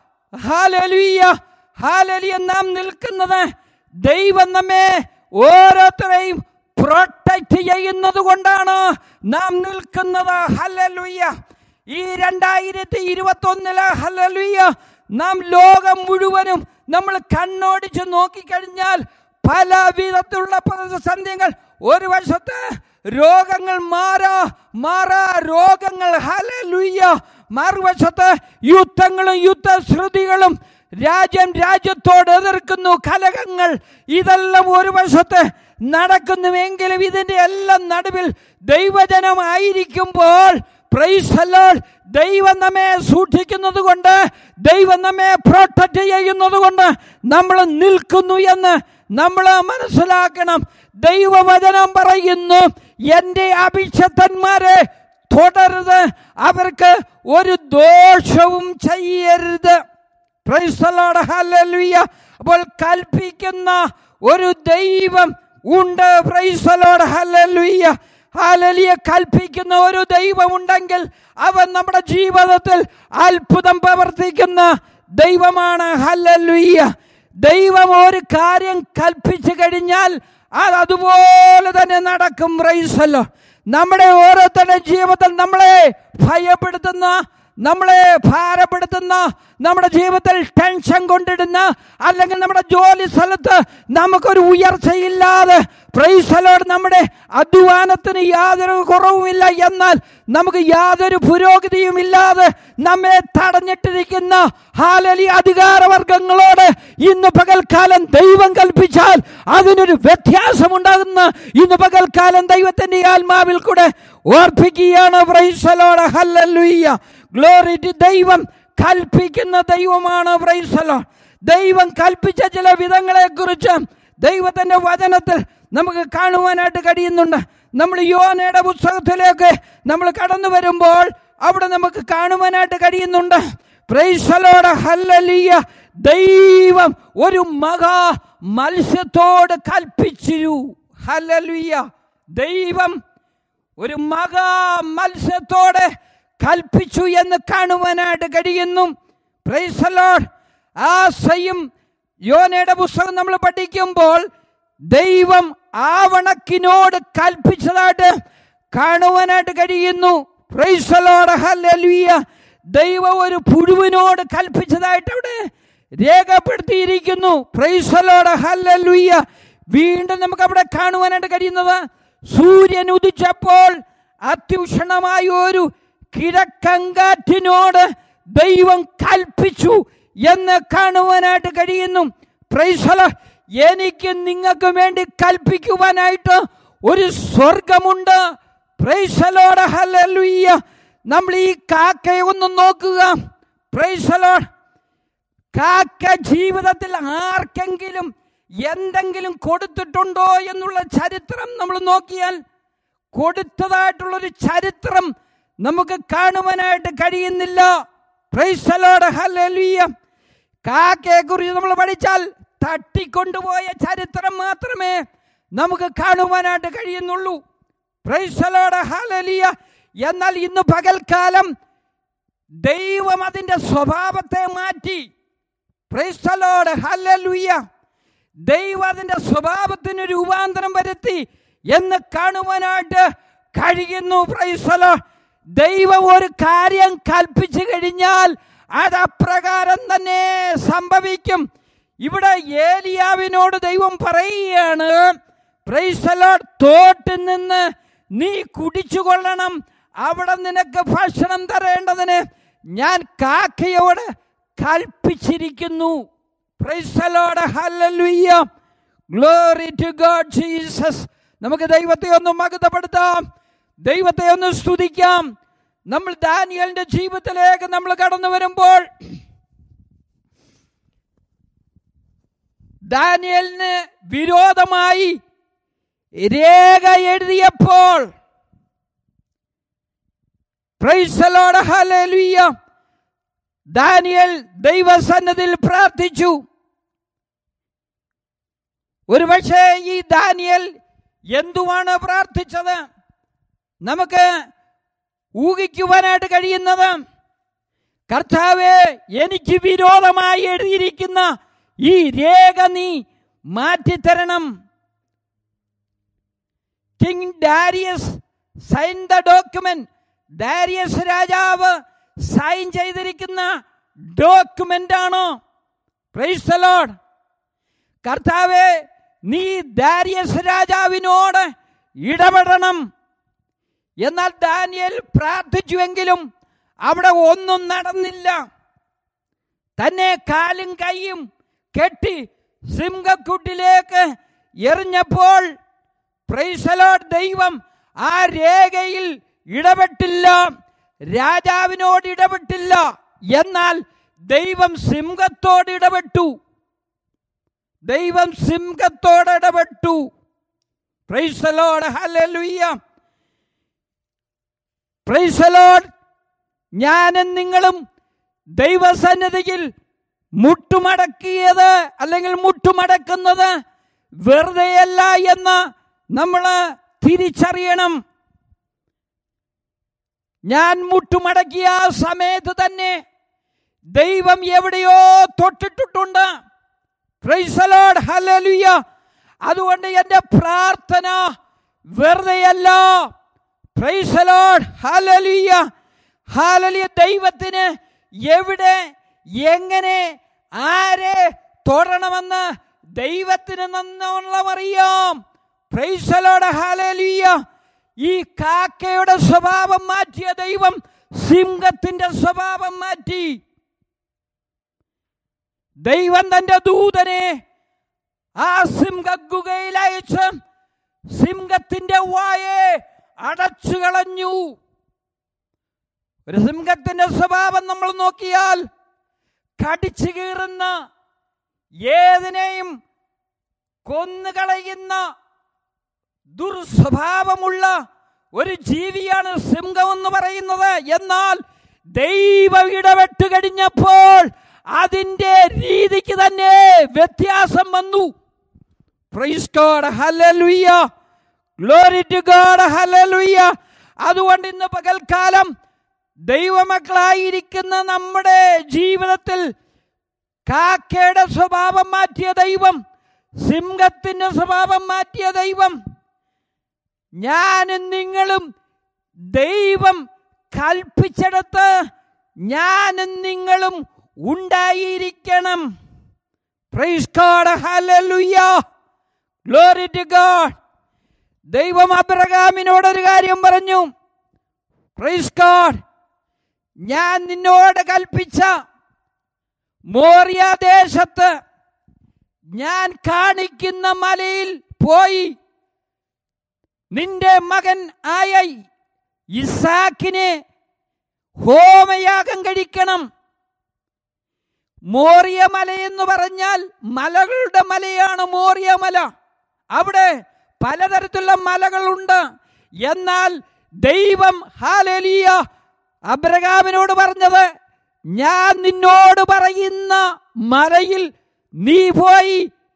ഹാലലുയ്യ ഹാലലിയ നാം നിൽക്കുന്നത് ദൈവം നമ്മെ ഓരോരുത്തരെയും പ്രൊട്ടക്ട് ചെയ്യുന്നത് കൊണ്ടാണ് നാം നിൽക്കുന്നത് ഹലലുയ്യ ഈ രണ്ടായിരത്തി ഇരുപത്തി ഒന്നില് ഹലലുയ്യ നാം ലോകം മുഴുവനും നമ്മൾ കണ്ണോടിച്ച് നോക്കിക്കഴിഞ്ഞാൽ പല വിധത്തിലുള്ള പ്രതിസന്ധികൾ ഒരു വശത്ത് രോഗങ്ങൾ മാറാ മാറാ രോഗങ്ങൾ ഹലലുയ്യ മറുവശത്ത് യുദ്ധങ്ങളും യുദ്ധശ്രുതികളും രാജ്യം രാജ്യത്തോട് എതിർക്കുന്നു കലഹങ്ങൾ ഇതെല്ലാം ഒരു വശത്ത് നടക്കുന്നുവെങ്കിലും ഇതിന്റെ എല്ലാം നടുവിൽ ദൈവജനമായിരിക്കുമ്പോൾ പ്രൈസലോൾ ദൈവം നമ്മെ സൂക്ഷിക്കുന്നത് കൊണ്ട് ദൈവം നമ്മെ പ്രൊട്ടക്ട് ചെയ്യുന്നത് കൊണ്ട് നമ്മൾ നിൽക്കുന്നു എന്ന് നമ്മൾ മനസ്സിലാക്കണം ദൈവവചനം പറയുന്നു എൻ്റെ അഭിഷക്തന്മാരെ തുടരുത് അവർക്ക് ഒരു ദോഷവും ചെയ്യരുത് പ്രൈസലോട് ഹല്ലേലൂയ അപ്പോൾ കൽപ്പിക്കുന്ന ഒരു ദൈവം ഉണ്ട് പ്രൈസലോട് ഹല്ലേലൂയ ഹാലലിയ കൽപ്പിക്കുന്ന ഒരു ദൈവമുണ്ടെങ്കിൽ അവൻ നമ്മുടെ ജീവിതത്തിൽ അത്ഭുതം പ്രവർത്തിക്കുന്ന ദൈവമാണ് ഹല്ലേലൂയ ദൈവം ഒരു കാര്യം കൽപ്പിച്ചു കഴിഞ്ഞാൽ അത് അതുപോലെ തന്നെ നടക്കും പ്രൈസല്ലോ നമ്മുടെ ഓരോരുത്തരുടെ ജീവിതത്തിൽ നമ്മളെ ഭയപ്പെടുത്തുന്ന നമ്മളെ ഭാരപ്പെടുത്തുന്ന നമ്മുടെ ജീവിതത്തിൽ ടെൻഷൻ കൊണ്ടിടുന്ന അല്ലെങ്കിൽ നമ്മുടെ ജോലി സ്ഥലത്ത് നമുക്കൊരു ഉയർച്ചയില്ലാതെ പ്രൈസലോട് നമ്മുടെ അധ്വാനത്തിന് യാതൊരു കുറവുമില്ല എന്നാൽ നമുക്ക് യാതൊരു പുരോഗതിയും ഇല്ലാതെ നമ്മെ തടഞ്ഞിട്ടിരിക്കുന്ന ഹാലലി അധികാരവർഗങ്ങളോട് ഇന്ന് പകൽക്കാലം ദൈവം കൽപ്പിച്ചാൽ അതിനൊരു വ്യത്യാസമുണ്ടാകുന്ന ഇന്ന് പകൽക്കാലം ദൈവത്തിന്റെ ആത്മാവിൽ കൂടെ ഓർപ്പിക്കുകയാണ് പ്രൈസലോട് ഹല്ലല്ലുയ്യ ഗ്ലോറി ടു ദൈവം കൽപ്പിക്കുന്ന ദൈവമാണ് പ്രൈസലോ ദൈവം കൽപ്പിച്ച ചില വിധങ്ങളെ കുറിച്ച് ദൈവത്തിന്റെ വചനത്തിൽ നമുക്ക് കാണുവാനായിട്ട് കഴിയുന്നുണ്ട് നമ്മൾ യോനയുടെ പുസ്തകത്തിലേക്ക് നമ്മൾ കടന്നു വരുമ്പോൾ അവിടെ നമുക്ക് കാണുവാനായിട്ട് കഴിയുന്നുണ്ട് പ്രൈസലോട് ഹല്ലലിയ ദൈവം ഒരു മഹാ മത്സ്യത്തോട് കൽപ്പിച്ചിരു ഹല്ലലിയ ദൈവം ഒരു മഹാ മത്സ്യത്തോടെ കൽപ്പിച്ചു എന്ന് കാണുവാനായിട്ട് കഴിയുന്നു പ്രൈസലോഡ് ആ സയും യോനയുടെ പുസ്തകം നമ്മൾ പഠിക്കുമ്പോൾ ദൈവം ആവണക്കിനോട് കൽപ്പിച്ചതായിട്ട് കാണുവാനായിട്ട് കഴിയുന്നു പ്രൈസലോട് ഹല്ലേലൂയ ദൈവം ഒരു പുഴുവിനോട് കൽപ്പിച്ചതായിട്ട് അവിടെ രേഖപ്പെടുത്തിയിരിക്കുന്നു പ്രൈസലോട് ഹല്ലേലൂയ വീണ്ടും നമുക്ക് അവിടെ കാണുവാനായിട്ട് കഴിയുന്നത് സൂര്യൻ ഉദിച്ചപ്പോൾ അത്യുഷണമായ ഒരു കിഴക്കങ്കാറ്റിനോട് ദൈവം കൽപ്പിച്ചു എന്ന് കാണുവാനായിട്ട് കഴിയുന്നു പ്രൈസല എനിക്ക് നിങ്ങൾക്ക് വേണ്ടി കൽപ്പിക്കുവാനായിട്ട് ഒരു സ്വർഗമുണ്ട് പ്രൈസലോട് ഹല്ലേലൂയ നമ്മൾ ഈ കാക്കയെ ഒന്ന് നോക്കുക പ്രൈസലോട് കാക്ക ജീവിതത്തിൽ ആർക്കെങ്കിലും എന്തെങ്കിലും കൊടുത്തിട്ടുണ്ടോ എന്നുള്ള ചരിത്രം നമ്മൾ നോക്കിയാൽ കൊടുത്തതായിട്ടുള്ളൊരു ചരിത്രം നമുക്ക് കാണുവാനായിട്ട് കഴിയുന്നില്ല പ്രൈസലോട് ഹല്ലേലൂയ കാക്കയെ കുറിച്ച് നമ്മൾ പഠിച്ചാൽ തട്ടിക്കൊണ്ടുപോയ ചരിത്രം മാത്രമേ നമുക്ക് കാണുവാനായിട്ട് കഴിയുന്നുള്ളൂ പ്രൈസലോട് ഹല്ലേലൂയ എന്നാൽ ഇന്ന് പകൽക്കാലം ദൈവം അതിൻ്റെ സ്വഭാവത്തെ മാറ്റി പ്രൈസലോട് ഹല്ലേലൂയ ദൈവം അതിൻ്റെ സ്വഭാവത്തിന് രൂപാന്തരം വരുത്തി എന്ന് കാണുവാനായിട്ട് കഴിയുന്നു പ്രൈസലോ ദൈവം ഒരു കാര്യം കൽപ്പിച്ചു കഴിഞ്ഞാൽ അത് അപ്രകാരം തന്നെ സംഭവിക്കും ഇവിടെ ഏലിയാവിനോട് ദൈവം പറയുകയാണ് പ്രൈസലോ തോട്ടിൽ നിന്ന് നീ കുടിച്ചു കൊള്ളണം അവിടെ നിനക്ക് ഭക്ഷണം തരേണ്ടതിന് ഞാൻ കാക്കയോട് കൽപ്പിച്ചിരിക്കുന്നു praise the Lord hallelujah glory to God Jesus നമുക്ക് ദൈവത്തെ ഒന്ന് മകതപ്പെടുത്താം ദൈവത്തെ ഒന്ന് സ്തുതിക്കാം നമ്മൾ ദാനിയലിന്റെ ജീവിതത്തിലേക്ക് നമ്മൾ കടന്നു വരുമ്പോൾ ദാനിയലിന് വിരോധമായി രേഖ എഴുതിയപ്പോൾ പ്രൈസലോട് ഹല്ലേലൂയ ദാനിയൽ ദൈവസന്നതിൽ പ്രാർത്ഥിച്ചു ഒരുപക്ഷെ ഈ ദാനിയൽ എന്തുവാണ് പ്രാർത്ഥിച്ചത് നമുക്ക് ഊഹിക്കുവാനായിട്ട് കഴിയുന്നത് കർത്താവെ എനിക്ക് വിരോധമായി എഴുതിയിരിക്കുന്ന ഈ രേഖ നീ മാറ്റിത്തരണം king Darius sign the document Darius രാജാവ് സൈൻ ചെയ്തിരിക്കുന്ന ഡോക്യുമെന്റ് ആണോ പ്രൈസ് ലോഡ് കർത്താവെ നീ ദാരിയസ് രാജാവിനോട് ഇടപെടണം എന്നാൽ ദാനിയൽ പ്രാർത്ഥിച്ചുവെങ്കിലും അവിടെ ഒന്നും നടന്നില്ല തന്നെ കാലും കൈയും കെട്ടി സിംഹക്കുട്ടിലേക്ക് എറിഞ്ഞപ്പോൾ പ്രൈസലോട് ദൈവം ആ രേഖയിൽ ഇടപെട്ടില്ല രാജാവിനോട് ഇടപെട്ടില്ല എന്നാൽ ദൈവം സിംഹത്തോട് ഇടപെട്ടു ദൈവം സിംഹത്തോട് ഇടപെട്ടു പ്രൈസലോട് ഹല്ലേലൂയ പ്രൈസലോട് ഞാനും നിങ്ങളും ദൈവസന്നിധിയിൽ മുട്ടുമടക്കിയത് അല്ലെങ്കിൽ മുട്ടുമടക്കുന്നത് വെറുതെയല്ല എന്ന് നമ്മൾ തിരിച്ചറിയണം ഞാൻ മുട്ടുമടക്കിയ ആ സമയത്ത് തന്നെ ദൈവം എവിടെയോ തൊട്ടിട്ടിട്ടുണ്ട് പ്രൈസലോഡ് ഹല്ലേലൂയ അതുകൊണ്ട് എൻ്റെ പ്രാർത്ഥന വെറുതെയല്ല പ്രൈസലോഡ് ഹല്ലേലൂയ ഹാലലിയ ദൈവത്തിന് എവിടെ എങ്ങനെ ആരെ തൊടണമെന്ന് ദൈവത്തിന് നന്നോളം അറിയാം പ്രൈസലോട് ഹാലലിയ ഈ കാക്കയുടെ സ്വഭാവം മാറ്റിയ ദൈവം സിംഹത്തിന്റെ സ്വഭാവം മാറ്റി ദൈവം തന്റെ ദൂതനെ ആ സിംഹഗുഹയിൽ അയച്ച് സിംഹത്തിന്റെ വായെ അടച്ചു കളഞ്ഞു ഒരു സിംഹത്തിന്റെ സ്വഭാവം നമ്മൾ നോക്കിയാൽ കടിച്ചു കീറുന്ന ഏതിനെയും കൊന്നുകളയുന്ന ദുർസ്വഭാവമുള്ള ഒരു ജീവിയാണ് സിംഹം എന്ന് പറയുന്നത് എന്നാൽ ദൈവം ഇടപെട്ട് കഴിഞ്ഞപ്പോൾ അതിന്റെ രീതിക്ക് തന്നെ വ്യത്യാസം വന്നു praise God hallelujah glory to God hallelujah അതുകൊണ്ട് ഇന്ന് പകൽക്കാലം ദൈവമക്കളായിരിക്കുന്ന നമ്മുടെ ജീവിതത്തിൽ കാക്കയുടെ സ്വഭാവം മാറ്റിയ ദൈവം സിംഹത്തിന്റെ സ്വഭാവം മാറ്റിയ ദൈവം ഞാനും നിങ്ങളും ദൈവം കൽപ്പിച്ചെടുത്ത് ഞാനും നിങ്ങളും ഉണ്ടായിരിക്കണം praise God hallelujah glory to God ദൈവം അബ്രഹാമിനോട് ഒരു കാര്യം പറഞ്ഞു പ്രൈസ് ഗോഡ് ഞാൻ നിന്നോട് കൽപ്പിച്ച മോറിയ ദേശത്ത് ഞാൻ കാണിക്കുന്ന മലയിൽ പോയി നിന്റെ മകൻ ആയ ഇസാക്കിനെ ഹോമയാഗം കഴിക്കണം മോറിയ മല എന്ന് പറഞ്ഞാൽ മലകളുടെ മലയാണ് മോറിയ മല അവിടെ പലതരത്തിലുള്ള മലകളുണ്ട് എന്നാൽ ദൈവം ഹാലലിയ അബ്രഹാമിനോട് പറഞ്ഞത് ഞാൻ നിന്നോട് പറയുന്ന മലയിൽ നീ പോയി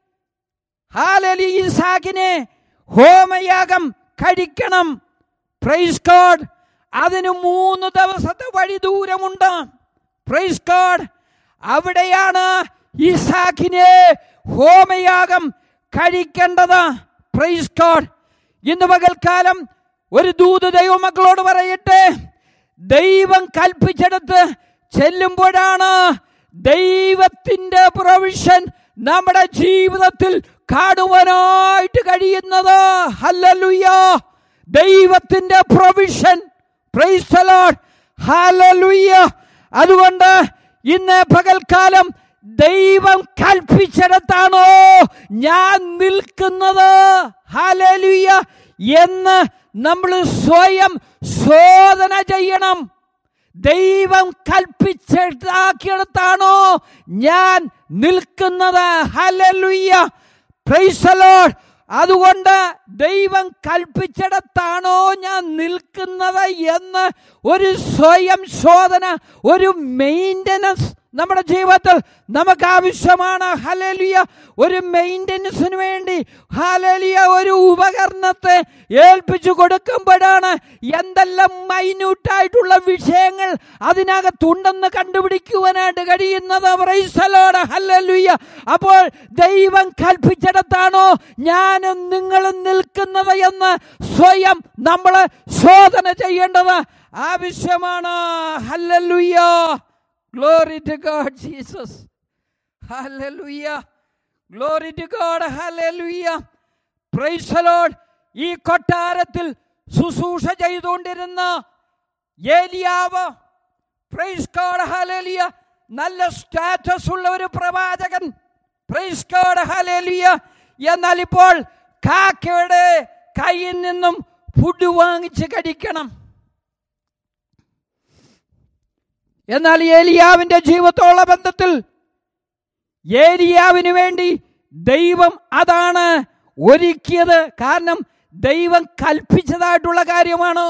ഹാലലി ഇസാക്കിനെ ഹോമയാഗം കഴിക്കണം പ്രൈസ് ഗോഡ് അതിന് മൂന്ന് ദിവസത്തെ വഴി ദൂരമുണ്ട് പ്രൈസ് ഗോഡ് അവിടെയാണ് ഇസാഖിനെ ഹോമയാഗം കഴിക്കേണ്ടത് പ്രൈസ് ഗോഡ് ഇന്ന് പകൽക്കാലം ഒരു ദൂത് ദൈവമക്കളോട് പറയട്ടെ ദൈവം കൽപ്പിച്ചെടുത്ത് ചെല്ലുമ്പോഴാണ് ദൈവത്തിന്റെ പ്രൊവിഷൻ നമ്മുടെ ജീവിതത്തിൽ കാണുവാനായിട്ട് കഴിയുന്നത് ഹല്ലലുയ്യ ദൈവത്തിന്റെ പ്രൊവിഷൻ പ്രൈസ് ലോഡ് ഹല്ലേലൂയ അതുകൊണ്ട് ഇന്ന് പകൽക്കാലം ദൈവം കൽപ്പിച്ചിടത്താണോ ഞാൻ നിൽക്കുന്നത് ഹല്ലേലൂയ എന്ന് നമ്മൾ സ്വയം ശോധന ചെയ്യണം ദൈവം കൽപ്പിച്ചിട്ടാക്കിയിടത്താണോ ഞാൻ നിൽക്കുന്നത് ഹല്ലേലൂയ പ്രൈസ് ലോഡ് അതുകൊണ്ട് ദൈവം കൽപ്പിച്ചിടത്താണോ ഞാൻ നിൽക്കുന്നത് എന്ന് ഒരു സ്വയം ശോധന ഒരു മെയിൻ്റനൻസ് നമ്മുടെ ജീവിതത്തിൽ നമുക്ക് ആവശ്യമാണ് ഹലലിയ ഒരു മെയിൻ്റനൻസിന് വേണ്ടി ഹലലിയ ഒരു ഉപകരണത്തെ ഏൽപ്പിച്ചു കൊടുക്കുമ്പോഴാണ് എന്തെല്ലാം മൈന്യൂട്ടായിട്ടുള്ള വിഷയങ്ങൾ അതിനകത്തുണ്ടെന്ന് കണ്ടുപിടിക്കുവാനായിട്ട് കഴിയുന്നത് പ്രൈസലോട് ഹല്ലലുയ്യ അപ്പോൾ ദൈവം കൽപ്പിച്ചിടത്താണോ ഞാനും നിങ്ങളും നിൽക്കുന്നത് എന്ന് സ്വയം നമ്മൾ ശോധന ചെയ്യേണ്ടത് ആവശ്യമാണ് hallelujah glory to God Jesus hallelujah glory to God hallelujah praise Lord ഈ കൊട്ടാരത്തിൽ ശുശ്രൂഷ ചെയ്തുകൊണ്ടിരുന്ന ഏലിയാവ് പ്രൈസ് ഗോഡ് ഹല്ലേലൂയ നല്ല സ്റ്റാറ്റസ് ഉള്ള ഒരു പ്രവാചകൻ പ്രൈസ് ഗോഡ് ഹല്ലേലൂയ എന്നാൽ ഇപ്പോൾ കാക്കയുടെ കയ്യിൽ നിന്നും ഫുഡ് വാങ്ങിച്ച് കഴിക്കണം എന്നാൽ ഏലിയാവിന്റെ ജീവിതത്തോള ബന്ധത്തിൽ ഏലിയാവിന് വേണ്ടി ദൈവം അതാണ് ഒരുക്കിയത് കാരണം ദൈവം കൽപ്പിച്ചതായിട്ടുള്ള കാര്യമാണ്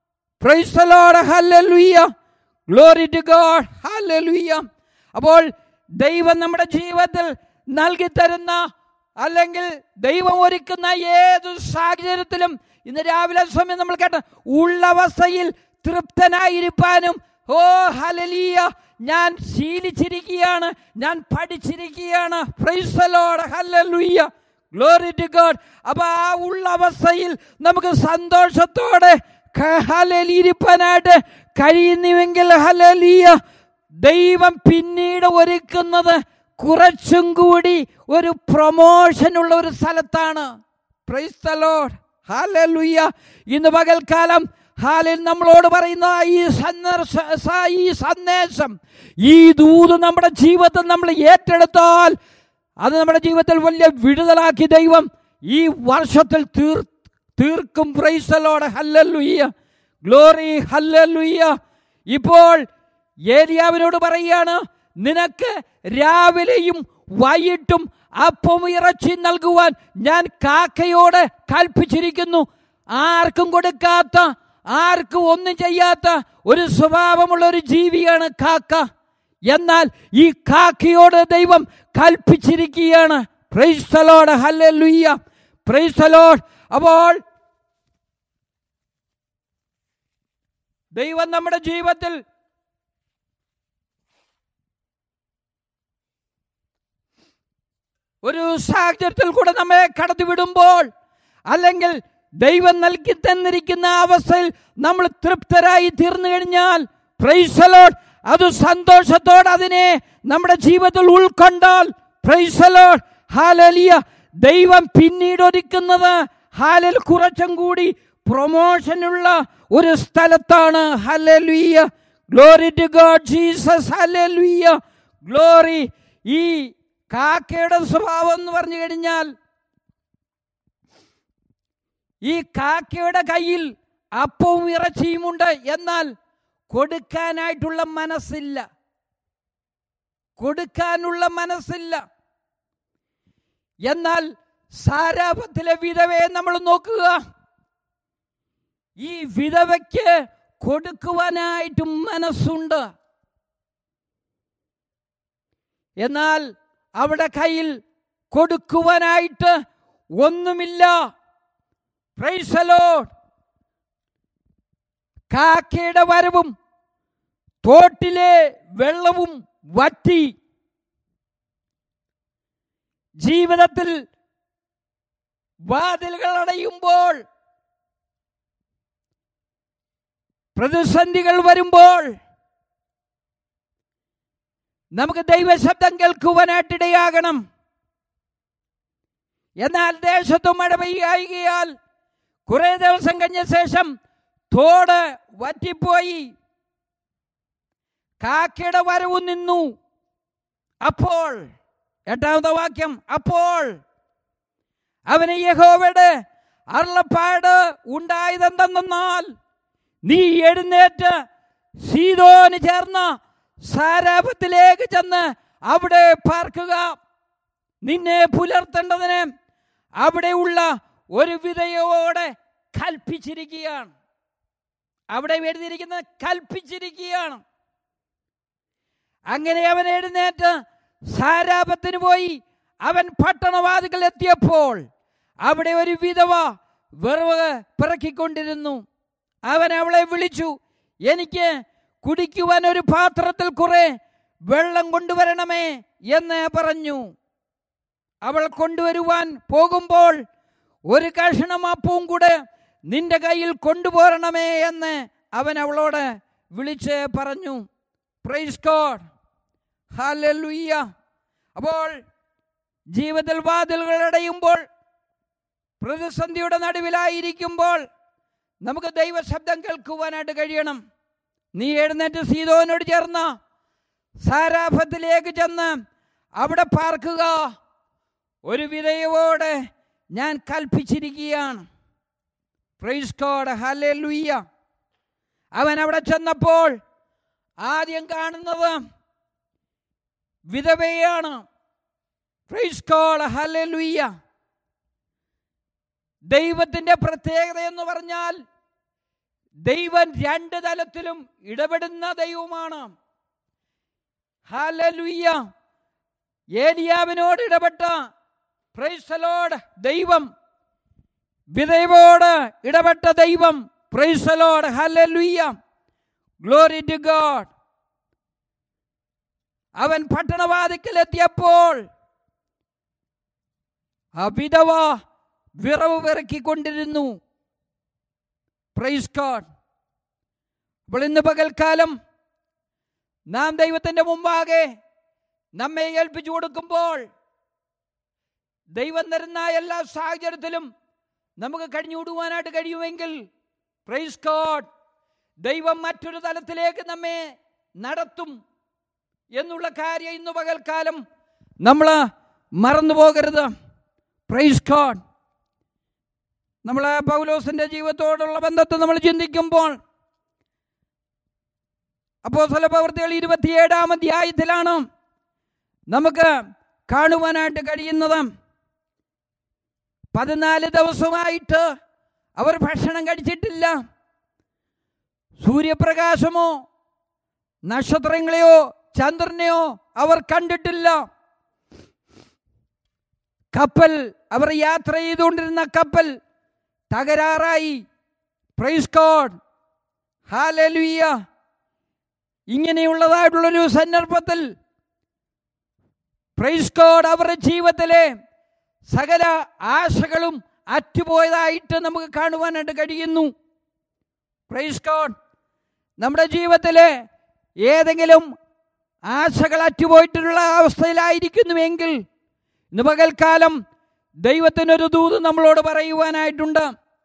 ഗ്ലോറി ടു ഗോഡ് ഹല്ലേലൂയ അപ്പോൾ ദൈവം നമ്മുടെ ജീവിതത്തിൽ നൽകി തരുന്ന അല്ലെങ്കിൽ ദൈവം ഒരുക്കുന്ന ഏതു സാഹചര്യത്തിലും ഇന്ന് രാവിലെ സമയം നമ്മൾ കേട്ട ഉള്ളവസ്ഥയിൽ തൃപ്തനായിരിക്കാനും ഓ ഹലലിയ ഞാൻ ശീലിച്ചിരിക്കുകയാണ് ഞാൻ പഠിച്ചിരിക്കുകയാണ് പ്രൈസലോട് ഹല്ലേലൂയ ഗ്ലോറി ടു ഗോഡ് അപ്പൊ ആ ഉള്ള അവസ്ഥയിൽ നമുക്ക് സന്തോഷത്തോടെ ഹലലിരിപ്പാനായിട്ട് കഴിയുന്നുവെങ്കിൽ ഹലലിയ ദൈവം പിന്നീട് ഒരുക്കുന്നത് കുറച്ചും കൂടി ഒരു പ്രൊമോഷനുള്ള ഒരു സ്ഥലത്താണ് പ്രൈസ്തലോഡ് ഹാലലുയ്യ ഇന്ന് പകൽക്കാലം ഹാലിൽ നമ്മളോട് പറയുന്ന ഈ സന്ദർശ സ- ഈ സന്ദേശം ഈ ദൂത് നമ്മുടെ ജീവിതത്തിൽ നമ്മൾ ഏറ്റെടുത്താൽ അത് നമ്മുടെ ജീവിതത്തിൽ വലിയ വിടുതലാക്കി ദൈവം ഈ വർഷത്തിൽ തീർ തീർക്കും പ്രൈസലോടെ ഹല്ലല്ലുയ്യ ഗ്ലോറി ഹല്ലല്ലുയ്യ ഇപ്പോൾ ഏലിയാവിനോട് പറയുകയാണ് നിനക്ക് രാവിലെയും വൈകിട്ടും അപ്പം ഇറച്ചി നൽകുവാൻ ഞാൻ കാക്കയോട് കൽപ്പിച്ചിരിക്കുന്നു ആർക്കും കൊടുക്കാത്ത ആർക്കും ഒന്നും ചെയ്യാത്ത ഒരു സ്വഭാവമുള്ള ഒരു ജീവിയാണ് കാക്ക എന്നാൽ ഈ കാക്കയോട് ദൈവം കൽപ്പിച്ചിരിക്കുകയാണ് പ്രൈസ്തലോട് ഹല്ലേലൂയ്യ പ്രൈസ്തലോട് അപ്പോൾ ദൈവം നമ്മുടെ ജീവിതത്തിൽ ഒരു സാഹചര്യത്തിൽ കൂടെ നമ്മെ കടത്തിവിടുമ്പോൾ അല്ലെങ്കിൽ ദൈവം നൽകി തന്നിരിക്കുന്ന അവസ്ഥയിൽ നമ്മൾ തൃപ്തരായി തീർന്നു കഴിഞ്ഞാൽ പ്രൈസലോഡ് അത് സന്തോഷത്തോടെ അതിനെ നമ്മുടെ ജീവിതത്തിൽ ഉൾക്കൊണ്ടാൽ പ്രൈസലോഡ് ഹാലലിയ ദൈവം പിന്നീട് ഒരുക്കുന്നത് ഹാലിൽ കുറച്ചും കൂടി പ്രൊമോഷനുള്ള ഒരു സ്ഥലത്താണ് hallelujah glory to God Jesus hallelujah glory ഈ കാക്കയുടെ സ്വഭാവം എന്ന് പറഞ്ഞു കഴിഞ്ഞാൽ ഈ കാക്കയുടെ കയ്യിൽ അപ്പവും ഇറച്ചിയുമുണ്ട് എന്നാൽ കൊടുക്കാനായിട്ടുള്ള മനസ്സില്ല കൊടുക്കാനുള്ള മനസ്സില്ല എന്നാൽ സാരാപത്തിലെ വിധവയെ നമ്മൾ നോക്കുക ഈ വിധവയ്ക്ക് കൊടുക്കുവാനായിട്ടും മനസ്സുണ്ട് എന്നാൽ അവിടെ കയ്യിൽ കൊടുക്കുവാനായിട്ട് ഒന്നുമില്ല പ്രൈസലോ കാക്കയുടെ വരവും തോട്ടിലെ വെള്ളവും വറ്റി ജീവിതത്തിൽ വാതിലുകൾ അടയുമ്പോൾ പ്രതിസന്ധികൾ വരുമ്പോൾ നമുക്ക് ദൈവശബ്ദം കേൾക്കുവാനായിട്ടിടയാകണം എന്നാൽ ദേശത്ത് മഴ പെയ്യായികയാൽ കുറെ ദിവസം കഴിഞ്ഞ ശേഷം തോട് വറ്റിപ്പോയി കാക്കയുടെ വരവ് നിന്നു അപ്പോൾ എട്ടാമത്തെ വാക്യം അപ്പോൾ അവന് യഹോവയുടെ അരുളപ്പാട് ഉണ്ടായതെന്തെന്നാൽ നീ എഴുന്നേറ്റ് സീതോന് ചേർന്ന സാരാപത്തിലേക്ക് ചെന്ന് അവിടെ പാർക്കുക നിന്നെ പുലർത്തേണ്ടതിന് അവിടെയുള്ള ഒരു വിധയോടെ കൽപ്പിച്ചിരിക്കുകയാണ് അവിടെ എഴുതിയിരിക്കുന്നത് കൽപ്പിച്ചിരിക്കുകയാണ് അങ്ങനെ അവൻ എഴുന്നേറ്റ് സാരാപത്തിന് പോയി അവൻ പട്ടണവാദികൾ എത്തിയപ്പോൾ അവിടെ ഒരു വിധവ വെറുവ് പിറക്കിക്കൊണ്ടിരുന്നു അവൻ അവളെ വിളിച്ചു എനിക്ക് കുടിക്കുവാൻ ഒരു പാത്രത്തിൽ കുറെ വെള്ളം കൊണ്ടുവരണമേ എന്ന് പറഞ്ഞു അവൾ കൊണ്ടുവരുവാൻ പോകുമ്പോൾ ഒരു കഷണം അപ്പവും കൂടെ നിന്റെ കയ്യിൽ കൊണ്ടുപോരണമേ എന്ന് അവൻ അവളോട് വിളിച്ച് പറഞ്ഞു പ്രൈസ് ഗോഡ് ഹാലലുയ്യ അപ്പോൾ ജീവിതത്തിൽ വാതിലുകൾ അടയുമ്പോൾ പ്രതിസന്ധിയുടെ നടുവിലായിരിക്കുമ്പോൾ നമുക്ക് ദൈവശബ്ദം കേൾക്കുവാനായിട്ട് കഴിയണം നീ എഴുന്നേറ്റ് സീതോനോട് ചേർന്ന് സാരാഫത്തിലേക്ക് ചെന്ന് അവിടെ പാർക്കുക ഒരു വിധയോടെ ഞാൻ കൽപ്പിച്ചിരിക്കുകയാണ് പ്രൈസ് കോഡ് ഹലേ ലുയ്യ അവൻ അവിടെ ചെന്നപ്പോൾ ആദ്യം കാണുന്നത് വിധവയാണ് പ്രൈസ് കോഡ് ഹലേ ലുയ്യ ദൈവത്തിന്റെ പ്രത്യേകത എന്ന് പറഞ്ഞാൽ ദൈവം രണ്ട് തലത്തിലും ഇടപെടുന്ന ദൈവമാണ് ഹലലുയ്യ ഏലിയാവിനോട് ഇടപെട്ട പ്രൈസലോട് ദൈവം വിധവോട് ഇടപെട്ട ദൈവം പ്രൈസലോട് ഹലലുയ്യ ഗ്ലോറി ടു ഗോഡ് അവൻ പട്ടണവാതിക്കലെത്തിയപ്പോൾ ആ വിധവ വിറവ് വിറക്കിക്കൊണ്ടിരുന്നു പ്രൈസ് ഗോഡ് അപ്പോൾ ഇന്ന് പകൽക്കാലം നാം ദൈവത്തിൻ്റെ മുമ്പാകെ നമ്മെ ഏൽപ്പിച്ചു കൊടുക്കുമ്പോൾ ദൈവം തരുന്ന എല്ലാ സാഹചര്യത്തിലും നമുക്ക് കഴിഞ്ഞുവിടുവാനായിട്ട് കഴിയുമെങ്കിൽ പ്രൈസ് ഗോഡ് ദൈവം മറ്റൊരു തലത്തിലേക്ക് നമ്മെ നടത്തും എന്നുള്ള കാര്യം ഇന്ന് പകൽക്കാലം നമ്മൾ മറന്നു പോകരുത് പ്രൈസ് ഗോഡ് നമ്മൾ പൗലോസിന്റെ ജീവിതത്തോടുള്ള ബന്ധത്തെ നമ്മൾ ചിന്തിക്കുമ്പോൾ അപ്പോൾ ചില പ്രവൃത്തികൾ ഇരുപത്തിയേഴാം അധ്യായത്തിലാണ് നമുക്ക് കാണുവാനായിട്ട് കഴിയുന്നത് പതിനാല് ദിവസമായിട്ട് അവർ ഭക്ഷണം കഴിച്ചിട്ടില്ല സൂര്യപ്രകാശമോ നക്ഷത്രങ്ങളെയോ ചന്ദ്രനെയോ അവർ കണ്ടിട്ടില്ല കപ്പൽ അവർ യാത്ര ചെയ്തുകൊണ്ടിരുന്ന കപ്പൽ തകരാറായി പ്രൈസ് കോഡ് ഹാലലുയ്യ ഇങ്ങനെയുള്ളതായിട്ടുള്ളൊരു സന്ദർഭത്തിൽ പ്രൈസ് കോഡ് അവരുടെ ജീവിതത്തിലെ സകല ആശകളും അറ്റുപോയതായിട്ട് നമുക്ക് കാണുവാനായിട്ട് കഴിയുന്നു പ്രൈസ് കോഡ് നമ്മുടെ ജീവിതത്തിലെ ഏതെങ്കിലും ആശകൾ അറ്റുപോയിട്ടുള്ള അവസ്ഥയിലായിരിക്കുന്നുവെങ്കിൽ ഇന്ന് പകൽക്കാലം ദൈവത്തിനൊരു ദൂത് നമ്മളോട് പറയുവാനായിട്ടുണ്ട്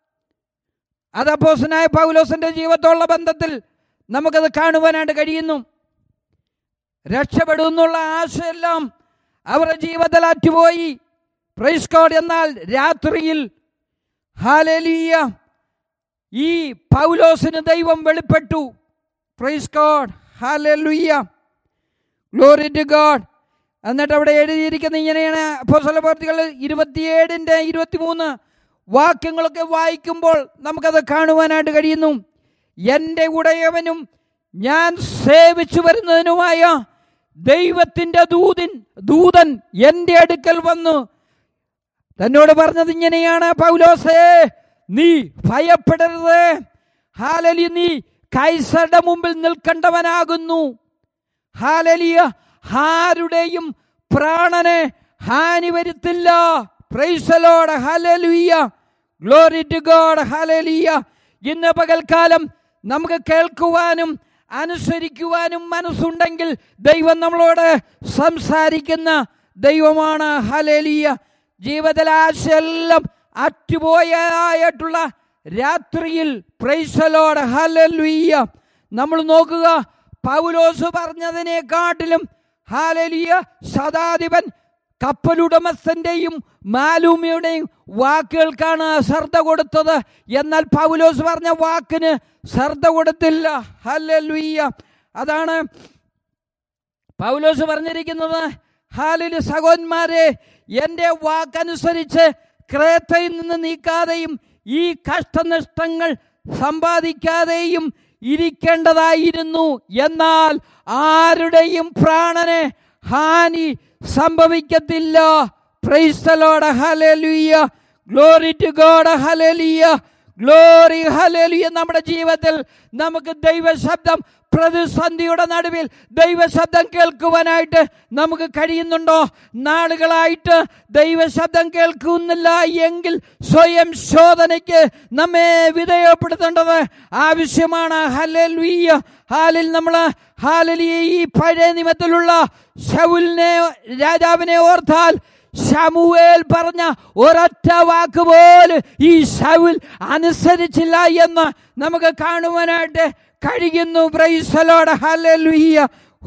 അത് അപ്പോസനായ പൗലോസിന്റെ ജീവിതത്തോടുള്ള ബന്ധത്തിൽ നമുക്കത് കാണുവാനായിട്ട് കഴിയുന്നു രക്ഷപ്പെടുമെന്നുള്ള ആശയെല്ലാം അവരുടെ ജീവിതത്തിൽ അറ്റുപോയി പ്രൈസ് കോഡ് എന്നാൽ രാത്രിയിൽ ഹാലലിയ ഈ പൗലോസിന് ദൈവം വെളിപ്പെട്ടു praise God hallelujah glory to God എന്നിട്ട് അവിടെ എഴുതിയിരിക്കുന്ന ഇങ്ങനെയാണ് അപ്പോസ്തല പ്രവൃത്തികൾ ഇരുപത്തിയേഴിൻ്റെ ഇരുപത്തിമൂന്ന് വാക്യങ്ങളൊക്കെ വായിക്കുമ്പോൾ നമുക്കത് കാണുവാനായിട്ട് കഴിയുന്നു എൻ്റെ ഉടയവനും ഞാൻ സേവിച്ചു വരുന്നതിനുമായ ദൈവത്തിൻ്റെ ദൂതൻ ദൂതൻ എൻ്റെ അടുക്കൽ വന്നു തന്നോട് പറഞ്ഞത് ഇങ്ങനെയാണ് പൗലോസേ നീ ഭയപ്പെടരുത് ഹാലലി നീ കൈസറുടെ മുമ്പിൽ നിൽക്കേണ്ടവനാകുന്നു ഹാലലിയ ആരുടെയും പ്രാണനെ ഹാനി വരുത്തില്ല praise the Lord hallelujah glory to God hallelujah ഇന്ന് പകൽക്കാലം നമുക്ക് കേൾക്കുവാനും അനുസരിക്കുവാനും മനസ്സുണ്ടെങ്കിൽ ദൈവം നമ്മളോട് സംസാരിക്കുന്ന ദൈവമാണ് ഹലലിയ ജീവിതത്തിലെ ആശയെല്ലാം അറ്റുപോയായിട്ടുള്ള രാത്രിയിൽ പ്രൈസലോട് ഹലലുയ്യ നമ്മൾ നോക്കുക പൗലോസ് പറഞ്ഞതിനെക്കാട്ടിലും ഹാലലിയ ശതാധിപൻ കപ്പലുടമസ്ഥന്റെയും മാലൂമിയുടെയും വാക്കുകൾക്കാണ് ശ്രദ്ധ കൊടുത്തത് എന്നാൽ പൗലോസ് പറഞ്ഞ വാക്കിന് ശ്രദ്ധ കൊടുത്തില്ല ഹലലുയ്യ അതാണ് പൗലോസ് പറഞ്ഞിരിക്കുന്നത് ഹാലില് സഹോന്മാരെ എൻ്റെ വാക്കനുസരിച്ച് ക്രേത്തയിൽ നിന്ന് നീക്കാതെയും ഈ കഷ്ടനഷ്ടങ്ങൾ സമ്പാദിക്കാതെയും ഇരിക്കേണ്ടതായിരുന്നു എന്നാൽ ആരുടെയും പ്രാണന് ഹാനി സംഭവിക്കത്തില്ല praise the Lord hallelujah glory to God hallelujah glory hallelujah നമ്മുടെ ജീവിതത്തിൽ നമുക്ക് ദൈവശബ്ദം പ്രതിസന്ധിയുടെ നടുവിൽ ദൈവശബ്ദം കേൾക്കുവാനായിട്ട് നമുക്ക് കഴിയുന്നുണ്ടോ നാളുകളായിട്ട് ദൈവശബ്ദം കേൾക്കുന്നില്ല എങ്കിൽ സ്വയം ശോധനയ്ക്ക് നമ്മെ വിധേയപ്പെടുത്തേണ്ടത് ആവശ്യമാണ് ഹലലുയ്യ ഹാലിൽ നമ്മൾ ഹാലലിയ ഈ പഴയ നിമത്തിലുള്ള ശൗലിനെ രാജാവിനെ ഓർത്താൽ ശമുവേൽ പറഞ്ഞ ഒരൊറ്റ വാക്ക് പോലും ഈ ശൗൽ അനുസരിച്ചില്ല എന്ന് നമുക്ക് കാണുവാനായിട്ട് കഴിയുന്നു പ്രൈസലോട് ഹലലുയ്യ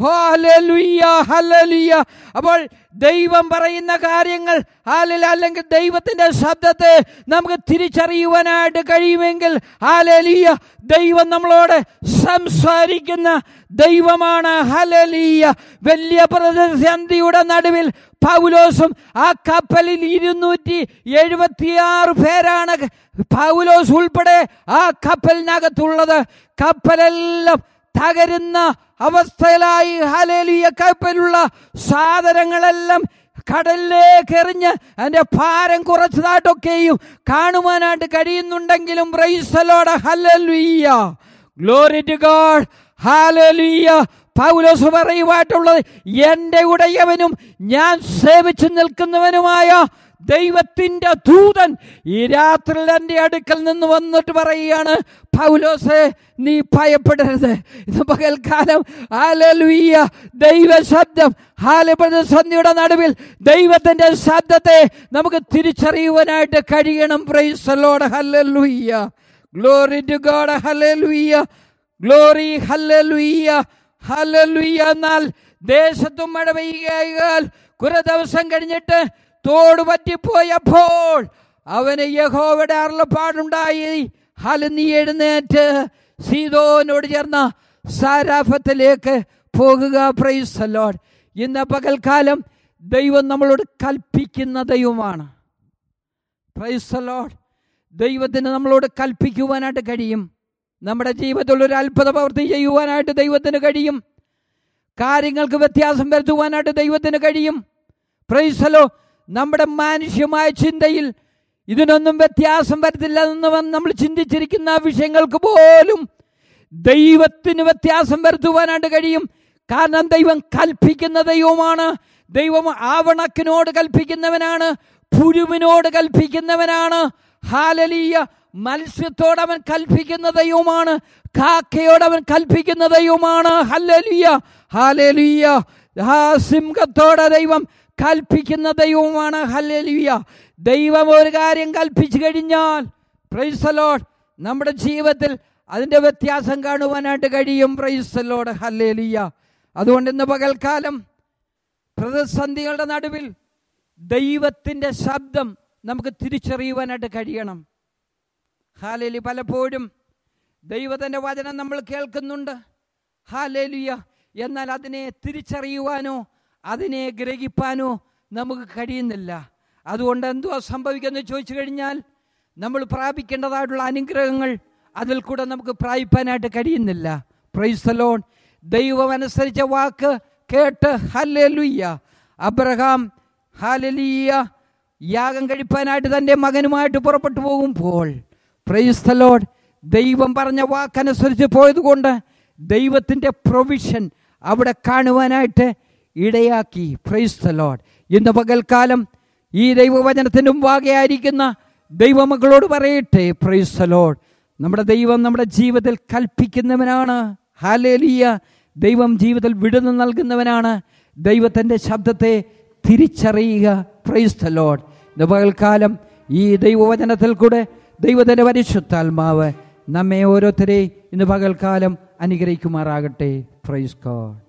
ഹലലുയ്യ ഹലലുയ്യ അപ്പോൾ ദൈവം പറയുന്ന കാര്യങ്ങൾ ഹാലിൽ അല്ലെങ്കിൽ ദൈവത്തിന്റെ ശബ്ദത്തെ നമുക്ക് തിരിച്ചറിയുവാനായിട്ട് കഴിയുമെങ്കിൽ ഹാലലിയ ദൈവം നമ്മളോട് സംസാരിക്കുന്ന ദൈവമാണ് ഹലലിയ വലിയ പ്രതിസന്ധിയുടെ നടുവിൽ പൗലോസും ആ കപ്പലിൽ ഇരുന്നൂറ്റി എഴുപത്തിയാറ് പേരാണ് പൗലോസ് ഉൾപ്പെടെ ആ കപ്പലിനകത്തുള്ളത് കപ്പലെല്ലാം തകരുന്ന അവസ്ഥയിലായി ഹലേലിയ കപ്പലുള്ള സാധനങ്ങളെല്ലാം കടലിലേക്ക് എറിഞ്ഞ് അതിന്റെ ഭാരം കുറച്ചതായിട്ടൊക്കെയും കാണുവാനായിട്ട് കഴിയുന്നുണ്ടെങ്കിലും പ്രൈസലോട് ഹലലുയ്യ ഗ്ലോറി ടു ഗോഡ് ഹാലലുയ്യ പൗലോസ് പറയുവായിട്ടുള്ളത് എൻ്റെ ഉടയവനും ഞാൻ സേവിച്ചു നിൽക്കുന്നവനുമായ ദൈവത്തിന്റെ ദൂതൻ ഈ രാത്രിയിൽ എൻ്റെ അടുക്കൽ നിന്ന് വന്നിട്ട് പറയുകയാണ് പൗലോസെ നീ ഭയപ്പെടരുത് ഇത് പകൽക്കാലം ഹാലലുയ്യ ദൈവശബ്ദം ഹാലപ്രതിസന്ധിയുടെ നടുവിൽ ദൈവത്തിന്റെ ശബ്ദത്തെ നമുക്ക് തിരിച്ചറിയുവാനായിട്ട് കഴിയണം praise the Lord hallelujah glory to God hallelujah glory hallelujah hallelujah എന്നാൽ ദേശത്തും മഴ പെയ്യുകയാൽ കുറെ ദിവസം കഴിഞ്ഞിട്ട് തോട് പറ്റിപ്പോയപ്പോൾ അവന് യഹോവയുടെ അരുളപ്പാടുണ്ടായി ഹല നീ എഴുന്നേറ്റ് സീതോനോട് ചേർന്ന സാരാഫത്തിലേക്ക് പോകുക പ്രൈസ് ലോഡ് ഇന്ന് പകൽക്കാലം ദൈവം നമ്മളോട് കൽപ്പിക്കുന്ന ദൈവമാണ് പ്രൈസ് ലോഡ് ദൈവത്തിന് നമ്മളോട് കൽപ്പിക്കുവാനായിട്ട് കഴിയും നമ്മുടെ ജീവിതത്തിൽ ഒരു അത്ഭുത പ്രവൃത്തി ചെയ്യുവാനായിട്ട് ദൈവത്തിന് കഴിയും കാര്യങ്ങൾക്ക് വ്യത്യാസം വരുത്തുവാനായിട്ട് ദൈവത്തിന് കഴിയും പ്രൈസലോ നമ്മുടെ മാനുഷ്യമായ ചിന്തയിൽ ഇതിനൊന്നും വ്യത്യാസം വരത്തില്ല എന്ന് നമ്മൾ ചിന്തിച്ചിരിക്കുന്ന വിഷയങ്ങൾക്ക് പോലും ദൈവത്തിന് വ്യത്യാസം വരുത്തുവാനായിട്ട് കഴിയും കാരണം ദൈവം കൽപ്പിക്കുന്ന ദൈവമാണ് ദൈവം ആവണക്കിനോട് കൽപ്പിക്കുന്നവനാണ് പുഴുവിനോട് കൽപ്പിക്കുന്നവനാണ് ഹാലലീയ മത്സ്യത്തോട് അവൻ കൽപ്പിക്കുന്ന ദൈവമാണ് കാക്കയോട് അവൻ കൽപ്പിക്കുന്ന ദൈവമാണ് ഹല്ലലിയ ഹാലലിയ സിംഹത്തോടെ ദൈവം കൽപ്പിക്കുന്ന ദൈവമാണ് ഹല്ലലിയ ദൈവം ഒരു കാര്യം കൽപ്പിച്ചു കഴിഞ്ഞാൽ പ്രൈസലോഡ് നമ്മുടെ ജീവിതത്തിൽ അതിൻ്റെ വ്യത്യാസം കാണുവാനായിട്ട് കഴിയും പ്രൈസലോട് ഹല്ലേലിയ അതുകൊണ്ട് ഇന്ന് പകൽക്കാലം പ്രതിസന്ധികളുടെ നടുവിൽ ദൈവത്തിൻ്റെ ശബ്ദം നമുക്ക് തിരിച്ചറിയുവാനായിട്ട് കഴിയണം ഹാലേലി പലപ്പോഴും ദൈവത്തിൻ്റെ വചനം നമ്മൾ കേൾക്കുന്നുണ്ട് ഹാലേലിയ എന്നാൽ അതിനെ തിരിച്ചറിയുവാനോ അതിനെ ഗ്രഹിപ്പാനോ നമുക്ക് കഴിയുന്നില്ല അതുകൊണ്ട് എന്തുവാ സംഭവിക്കുന്നത് ചോദിച്ചു കഴിഞ്ഞാൽ നമ്മൾ പ്രാപിക്കേണ്ടതായിട്ടുള്ള അനുഗ്രഹങ്ങൾ അതിൽ കൂടെ നമുക്ക് പ്രാപിപ്പാനായിട്ട് കഴിയുന്നില്ല പ്രൈസലോൺ ദൈവം അനുസരിച്ച വാക്ക് കേട്ട് ഹല്ലേലുയ്യ അബ്രഹാം ഹാലലിയ യാഗം കഴിപ്പാനായിട്ട് തൻ്റെ മകനുമായിട്ട് പുറപ്പെട്ടു പോകുമ്പോൾ പ്രൈസ്തലോഡ് ദൈവം പറഞ്ഞ വാക്കനുസരിച്ച് പോയതുകൊണ്ട് ദൈവത്തിൻ്റെ പ്രൊവിഷൻ അവിടെ കാണുവാനായിട്ട് ഇടയാക്കി പ്രൈസ്തലോഡ് ഇന്ന് പകൽക്കാലം ഈ ദൈവവചനത്തിൻ്റെ മുമ്പാകെയായിരിക്കുന്ന ദൈവമക്കളോട് പറയട്ടെ പ്രൈസ്തലോഡ് നമ്മുടെ ദൈവം നമ്മുടെ ജീവിതത്തിൽ കൽപ്പിക്കുന്നവനാണ് ഹാലേലിയ ദൈവം ജീവിതത്തിൽ വിടുന്നു നൽകുന്നവനാണ് ദൈവത്തിൻ്റെ ശബ്ദത്തെ തിരിച്ചറിയുക പ്രൈസ് ദ ലോഡ് ഇന്ന് പകൽക്കാലം ഈ ദൈവവചനത്തിൽ കൂടെ ദൈവത്തിൻ്റെ പരിശുദ്ധാത്മാവ് നമ്മെ ഓരോരുത്തരെയും ഇന്ന് പകൽക്കാലം അനുഗ്രഹിക്കുമാറാകട്ടെ പ്രൈസ് ഗോഡ്